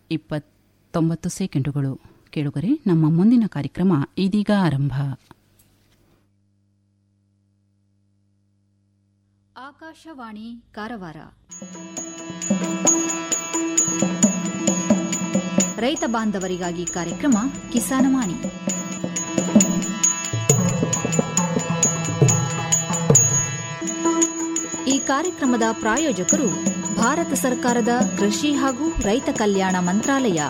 ಇಪ್ಪತ್ತೊಂಬತ್ತು ಸೆಕೆಂಡುಗಳು ಕೇಳುಗರೆ ನಮ್ಮ ಮುಂದಿನ ಕಾರ್ಯಕ್ರಮ ಇದೀಗ ಆರಂಭ ಆಕಾಶವಾಣಿ ಕಾರವಾರ ರೈತ ಬಾಂಧವರಿಗಾಗಿ ಕಾರ್ಯಕ್ರಮ ಕಿಸಾನವಾಣಿ ಈ ಕಾರ್ಯಕ್ರಮದ ಪ್ರಾಯೋಜಕರು ಭಾರತ ಸರ್ಕಾರದ ಕೃಷಿ ಹಾಗೂ ರೈತ ಕಲ್ಯಾಣ ಮಂತ್ರಾಲಯ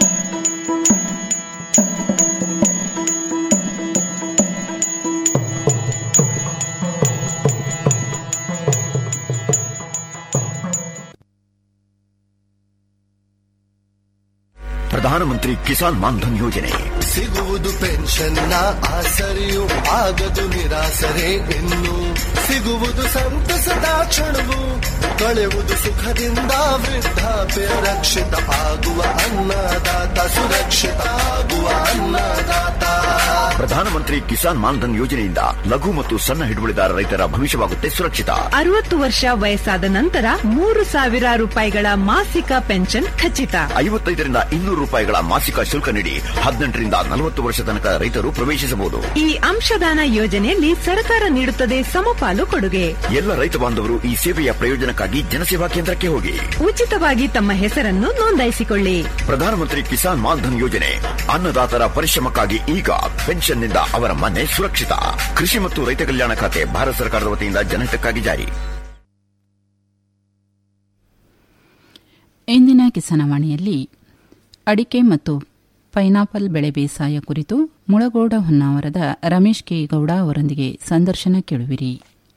ಪ್ರಧಾನಮಂತ್ರಿ ಕಿಸಾನ್ ಮಾನ್ಧನ್ ಯೋಜನೆ ಸಿಗುವುದು ಪೆನ್ಷನ್ನ ಆಸರೆಯು ಆಗದು ನಿರಾಸರೆ ಇನ್ನು ಸಿಗುವುದು ಸಂತಸದ ಕ್ಷಣವು ಕಳೆವುದು ಸುಖದಿಂದ ವೃದ್ಧಾಪ್ಯ ರಕ್ಷಿತ ಆಗುವ ಅನ್ನದಾತ ಸುರಕ್ಷಿತ ಆಗುವ ಅನ್ನದಾತ ಪ್ರಧಾನಮಂತ್ರಿ ಕಿಸಾನ್ ಮಾನ್ಧನ್ ಯೋಜನೆಯಿಂದ ಲಘು ಮತ್ತು ಸಣ್ಣ ಹಿಡುವಳಿದಾರ ರೈತರ ಭವಿಷ್ಯವಾಗುತ್ತೆ ಸುರಕ್ಷಿತ ಅರವತ್ತು ವರ್ಷ ವಯಸ್ಸಾದ ನಂತರ ಮೂರು ಸಾವಿರ ರೂಪಾಯಿಗಳ ಮಾಸಿಕ ಪೆನ್ಷನ್ ಖಚಿತ ಐವತ್ತೈದರಿಂದ ಇನ್ನೂರು ರೂಪಾಯಿಗಳ ಮಾಸಿಕ ಶುಲ್ಕ ನೀಡಿ ಹದಿನೆಂಟರಿಂದ ನಲವತ್ತು ವರ್ಷ ತನಕ ರೈತರು ಪ್ರವೇಶಿಸಬಹುದು ಈ ಅಂಶದಾನ ಯೋಜನೆಯಲ್ಲಿ ಸರ್ಕಾರ ನೀಡುತ್ತದೆ ಸಮಪಾಲು ಕೊಡುಗೆ ಎಲ್ಲ ರೈತ ಬಾಂಧವರು ಈ ಸೇವೆಯ ಪ್ರಯೋಜನಕ್ಕಾಗಿ ಜನಸೇವಾ ಕೇಂದ್ರಕ್ಕೆ ಹೋಗಿ ಉಚಿತವಾಗಿ ತಮ್ಮ ಹೆಸರನ್ನು ನೋಂದಾಯಿಸಿಕೊಳ್ಳಿ ಪ್ರಧಾನಮಂತ್ರಿ ಕಿಸಾನ್ ಮಾನ್ಧನ್ ಯೋಜನೆ ಅನ್ನದಾತರ ಪರಿಶ್ರಮಕ್ಕಾಗಿ ಈಗ ಪೆನ್ಷನ್ನಿಂದ ಅವರ ಮನೆ ಸುರಕ್ಷಿತ ಕೃಷಿ ಮತ್ತು ರೈತ ಕಲ್ಯಾಣ ಖಾತೆ ಭಾರತ ಸರ್ಕಾರದ ವತಿಯಿಂದ ಜನಹಿತಕ್ಕಾಗಿ ಜಾರಿ ಇಂದಿನ ಕಿಸಾನವಾಣಿಯಲ್ಲಿ ಅಡಿಕೆ ಮತ್ತು ಪೈನಾಪಲ್ ಬೆಳೆ ಬೇಸಾಯ ಕುರಿತು ಮುಳಗೋಡ ಹೊನ್ನಾವರದ ರಮೇಶ್ ಕೆ ಗೌಡ ಅವರೊಂದಿಗೆ ಸಂದರ್ಶನ ಕೇಳುವಿರಿ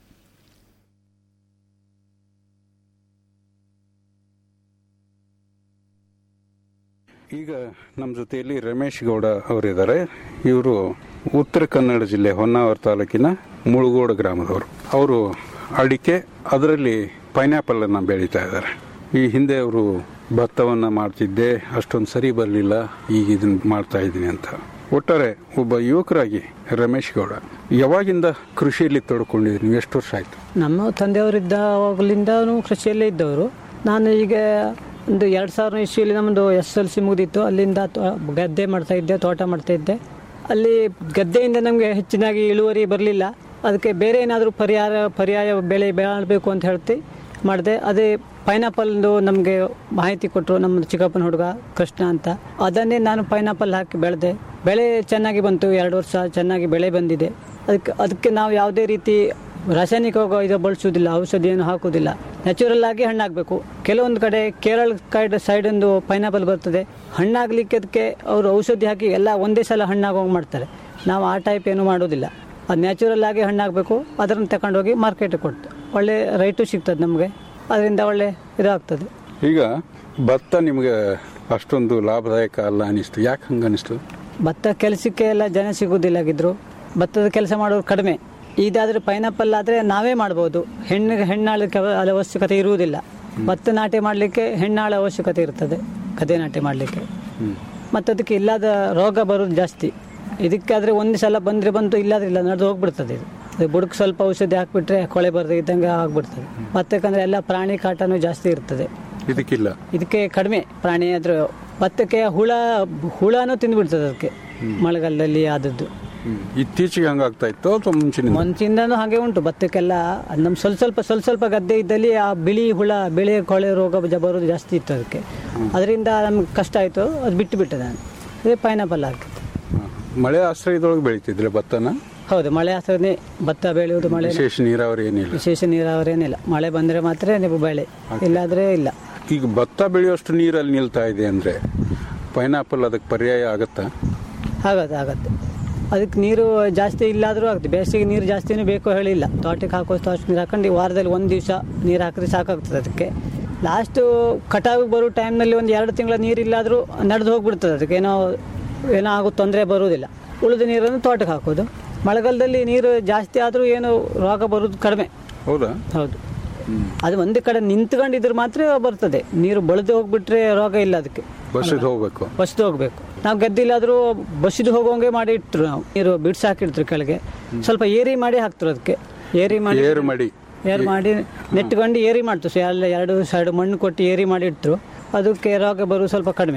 ಈಗ ನಮ್ಮ ಜೊತೆಯಲ್ಲಿ ರಮೇಶ್ ಗೌಡ ಅವರಿದ್ದಾರೆ ಇವರು ಉತ್ತರ ಕನ್ನಡ ಜಿಲ್ಲೆ ಹೊನ್ನಾವರ ತಾಲೂಕಿನ ಮುಳುಗೋಡ ಗ್ರಾಮದವರು ಅವರು ಅಡಿಕೆ ಅದರಲ್ಲಿ ಪೈನಾಪಲ್ ಅನ್ನ ಬೆಳೀತಾ ಇದ್ದಾರೆ ಈ ಹಿಂದೆ ಅವರು ಭತ್ತವನ್ನ ಮಾಡ್ತಿದ್ದೆ ಅಷ್ಟೊಂದು ಸರಿ ಬರಲಿಲ್ಲ ಈಗ ಇದನ್ನ ಮಾಡ್ತಾ ಇದ್ದೀನಿ ಅಂತ ಒಟ್ಟಾರೆ ಒಬ್ಬ ಯುವಕರಾಗಿ ರಮೇಶ್ ಗೌಡ ಯಾವಾಗಿಂದ ಕೃಷಿಯಲ್ಲಿ ತೊಡ್ಕೊಂಡಿದ್ರಿ ನೀವು ಎಷ್ಟು ವರ್ಷ ಆಯ್ತು ನಮ್ಮ ತಂದೆಯವರಿದ್ದಾಗಲಿಂದನೂ ಕೃಷಿಯಲ್ಲೇ ಇದ್ದವರು ನಾನು ಈಗ ಒಂದು ಎರಡು ಸಾವಿರ ಇಸ್ವಿಯಲ್ಲಿ ನಮ್ಮದು ಎಸ್ ಎಲ್ ಸಿ ಮುಗಿದಿತ್ತು ಅಲ್ಲಿಂದ ತೋ- ಗದ್ದೆ ಮಾಡ್ತಾ ಇದ್ದೆ ತೋಟ ಮಾಡ್ತಾ ಇದ್ದೆ ಅಲ್ಲಿ ಗದ್ದೆಯಿಂದ ನಮಗೆ ಹೆಚ್ಚಿನಾಗಿ ಇಳುವರಿ ಬರಲಿಲ್ಲ ಅದಕ್ಕೆ ಬೇರೆ ಏನಾದರೂ ಪರಿಹಾರ ಪರ್ಯಾಯ ಬೆಳೆ ಬೆಳಬೇಕು ಅಂತ ಹೇಳ್ತಿ ಮಾಡಿದೆ ಅದೇ ಪೈನಾಪಲ್ದು ನಮಗೆ ಮಾಹಿತಿ ಕೊಟ್ಟರು ನಮ್ಮ ಚಿಕ್ಕಪ್ಪನ ಹುಡುಗ ಕೃಷ್ಣ ಅಂತ ಅದನ್ನೇ ನಾನು ಪೈನಾಪಲ್ ಹಾಕಿ ಬೆಳೆದೆ ಬೆಳೆ ಚೆನ್ನಾಗಿ ಬಂತು ಎರಡು ವರ್ಷ ಚೆನ್ನಾಗಿ ಬೆಳೆ ಬಂದಿದೆ ಅದಕ್ಕೆ ಅದಕ್ಕೆ ನಾವು ಯಾವುದೇ ರೀತಿ ರಾಸಾಯನಿಕ ಇದು ಬಳಸೋದಿಲ್ಲ ಔಷಧಿ ಏನು ಹಾಕೋದಿಲ್ಲ ನ್ಯಾಚುರಲ್ ಆಗಿ ಹಣ್ಣಾಗಬೇಕು ಕೆಲವೊಂದು ಕಡೆ ಕೇರಳ ಕಡೆ ಸೈಡ್ ಒಂದು ಪೈನಾಪಲ್ ಬರ್ತದೆ ಹಣ್ಣಾಗ್ಲಿಕ್ಕೆ ಅದಕ್ಕೆ ಅವರು ಔಷಧಿ ಹಾಕಿ ಎಲ್ಲ ಒಂದೇ ಸಲ ಹಣ್ಣಾಗೋಗಿ ಮಾಡ್ತಾರೆ ನಾವು ಆ ಟೈಪ್ ಏನು ಮಾಡೋದಿಲ್ಲ ಅದು ನ್ಯಾಚುರಲ್ ಆಗಿ ಹಣ್ಣಾಗಬೇಕು ಅದನ್ನು ತಗೊಂಡೋಗಿ ಮಾರ್ಕೆಟಿಗೆ ಕೊಡ್ತು ಒಳ್ಳೆ ರೈಟು ಸಿಗ್ತದೆ ನಮಗೆ ಅದರಿಂದ ಒಳ್ಳೆ ಇದಾಗ್ತದೆ ಈಗ ಭತ್ತ ನಿಮಗೆ ಅಷ್ಟೊಂದು ಲಾಭದಾಯಕ ಅಲ್ಲ ಅನಿಸ್ತು ಯಾಕೆ ಹಂಗೆ ಅನಿಸ್ತು ಭತ್ತ ಕೆಲಸಕ್ಕೆ ಎಲ್ಲ ಜನ ಸಿಗೋದಿಲ್ಲಾಗಿದ್ರು ಭತ್ತದ ಕೆಲಸ ಮಾಡೋರು ಕಡಿಮೆ ಇದಾದರೆ ಪೈನಾಪಲ್ ಆದರೆ ನಾವೇ ಮಾಡ್ಬೋದು ಹೆಣ್ಣಿಗೆ ಹೆಣ್ಣಾಳಕ್ಕೆ ಅವ- ಅದು ಅವಶ್ಯಕತೆ ಇರುವುದಿಲ್ಲ ಭತ್ತ ನಾಟಿ ಮಾಡಲಿಕ್ಕೆ ಹೆಣ್ಣಾಳ ಅವಶ್ಯಕತೆ ಇರ್ತದೆ ಗದ್ದೆ ನಾಟಿ ಮಾಡಲಿಕ್ಕೆ ಮತ್ತು ಅದಕ್ಕೆ ಇಲ್ಲದ ರೋಗ ಬರೋದು ಜಾಸ್ತಿ ಇದಕ್ಕಾದರೆ ಒಂದು ಸಲ ಬಂದರೆ ಬಂತು ಇಲ್ಲದ್ರಿಲ್ಲ ನಡೆದು ಹೋಗ್ಬಿಡ್ತದೆ ಇದು ಅದು ಬುಡಕ್ಕೆ ಸ್ವಲ್ಪ ಔಷಧಿ ಹಾಕ್ಬಿಟ್ರೆ ಕೊಳೆ ಬರದೇ ಇದ್ದಂಗೆ ಆಗ್ಬಿಡ್ತದೆ ಭತ್ತಕ್ಕಂದ್ರೆ ಎಲ್ಲ ಪ್ರಾಣಿ ಕಾಟನೂ ಜಾಸ್ತಿ ಇರ್ತದೆ ಇದಕ್ಕಿಲ್ಲ ಇದಕ್ಕೆ ಕಡಿಮೆ ಪ್ರಾಣಿ ಆದ್ರೂ ಭತ್ತಕ್ಕೆ ಹುಳ ಹುಳನೂ ತಿಂದ್ಬಿಡ್ತದೆ ಅದಕ್ಕೆ ಮಳೆಗಾಲದಲ್ಲಿ ಆದದ್ದು ಹ್ಮ್. ಇತ್ತೀಚೆಗೆ ಹಂಗಾಗ್ತಾ ಇತ್ತು ಅಥವಾ ಮುಂಚಿನ ಮುಂಚಿಂದನೂ ಹಾಗೆ ಉಂಟು ಭತ್ತಕ್ಕೆಲ್ಲ ಅದ್ ನಮ್ ಸ್ವಲ್ಪ ಸ್ವಲ್ಪ ಸ್ವಲ್ಪ ಸ್ವಲ್ಪ ಗದ್ದೆ ಇದ್ದಲ್ಲಿ ಆ ಬಿಳಿ ಹುಳ ಬಿಳಿ ಕೊಳೆ ರೋಗ ಜ- ಬರೋದು ಜಾಸ್ತಿ ಇತ್ತು ಅದಕ್ಕೆ ಅದರಿಂದ ನಮ್ಗೆ ಕಷ್ಟ ಆಯಿತು ಅದು ಬಿಟ್ಟು ಬಿಟ್ಟೆ ನಾನು ಅದೇ ಪೈನಾಪಲ್ ಹಾಕಿತ್ತು ಮಳೆ ಆಶ್ರಯದೊಳಗೆ ಬೆಳಿತಿದ್ರೆ ಭತ್ತನ ಹೌದು ಮಳೆ ಆಸರನೆ ಭತ್ತ ಬೆಳೆಯುವುದು ಮಳೆ ವಿಶೇಷ ನೀರಾವರಿ ಏನಿಲ್ಲ ವಿಶೇಷ ನೀರಾವರಿ ಏನಿಲ್ಲ ಮಳೆ ಬಂದರೆ ಮಾತ್ರ ನೀವು ಬೆಳೆ ಇಲ್ಲಾದ್ರೆ ಇಲ್ಲ ಈಗ ಭತ್ತ ಬೆಳೆಯೋಷ್ಟು ನೀರಲ್ಲಿ ನಿಲ್ತಾ ಇದೆ ಅಂದ್ರೆ ಪೈನಾಪಲ್ ಅದಕ್ಕೆ ಪರ್ಯಾಯ ಆಗತ್ತಾ ಆಗತ್ತೆ ಆಗತ್ತೆ ಅದಕ್ಕೆ ನೀರು ಜಾಸ್ತಿ ಇಲ್ಲಾದರೂ ಆಗುತ್ತೆ ಬೇಸಿಗೆ ನೀರು ಜಾಸ್ತಿನೂ ಬೇಕು ಹೇಳಿಲ್ಲ ತೋಟಕ್ಕೆ ಹಾಕೋಷ್ಟು ಅಷ್ಟು ನೀರು ಹಾಕೊಂಡು ವಾರದಲ್ಲಿ ಒಂದು ದಿವಸ ನೀರು ಹಾಕಿದ್ರೆ ಸಾಕಾಗ್ತದೆ ಅದಕ್ಕೆ ಲಾಸ್ಟು ಕಟಾವಿಗೆ ಬರೋ ಟೈಮ್ನಲ್ಲಿ ಒಂದು ಎರಡು ತಿಂಗಳ ನೀರು ಇಲ್ಲಾದರೂ ನಡೆದು ಹೋಗ್ಬಿಡ್ತದೆ ಅದಕ್ಕೆ ಏನೋ ಏನೋ ಆಗೋ ತೊಂದರೆ ಬರುವುದಿಲ್ಲ ಉಳಿದ ನೀರನ್ನು ತೋಟಕ್ಕೆ ಹಾಕೋದು ಮಳೆಗಾಲದಲ್ಲಿ ನೀರು ಜಾಸ್ತಿ ಆದರೂ ಏನು ರೋಗ ಬರೋದು ಕಡಿಮೆ ಹೌದಾ ಹೌದು ಅದು ಒಂದು ಕಡೆ ನಿಂತ್ಕೊಂಡಿದ್ರೆ ಮಾತ್ರ ಬರ್ತದೆ ನೀರು ಬಳದು ಹೋಗ್ಬಿಟ್ರೆ ರೋಗ ಇಲ್ಲ ಅದಕ್ಕೆ ಬಸ್ಸಿಗೆ ಹೋಗ್ಬೇಕು ಬಸ್ದು ಹೋಗ್ಬೇಕು ನಾವು ಗದ್ದಿಲ್ಲಾದ್ರೂ ಬಸ್ಸಿದು ಹೋಗೋಂಗೆ ಮಾಡಿ ಇಟ್ರು ನಾವು ನೀರು ಬಿಡ್ಸಿ ಹಾಕಿಡ್ತ್ರು ಕೆಳಗೆ ಸ್ವಲ್ಪ ಏರಿ ಮಾಡಿ ಹಾಕ್ತರು ಅದಕ್ಕೆ ಏರಿ ಮಾಡಿ ಏರು ಮಾಡಿ ಏರ್ ಮಾಡಿ ನೆಟ್ಕೊಂಡು ಏರಿ ಮಾಡ್ತು ಸೊ ಎಲ್ಲ ಎರಡು ಸೈಡ್ ಮಣ್ಣು ಕೊಟ್ಟು ಏರಿ ಮಾಡಿ ಇಟ್ರು ಅದಕ್ಕೆ ರೋಗ ಬರೋದು ಸ್ವಲ್ಪ ಕಡಿಮೆ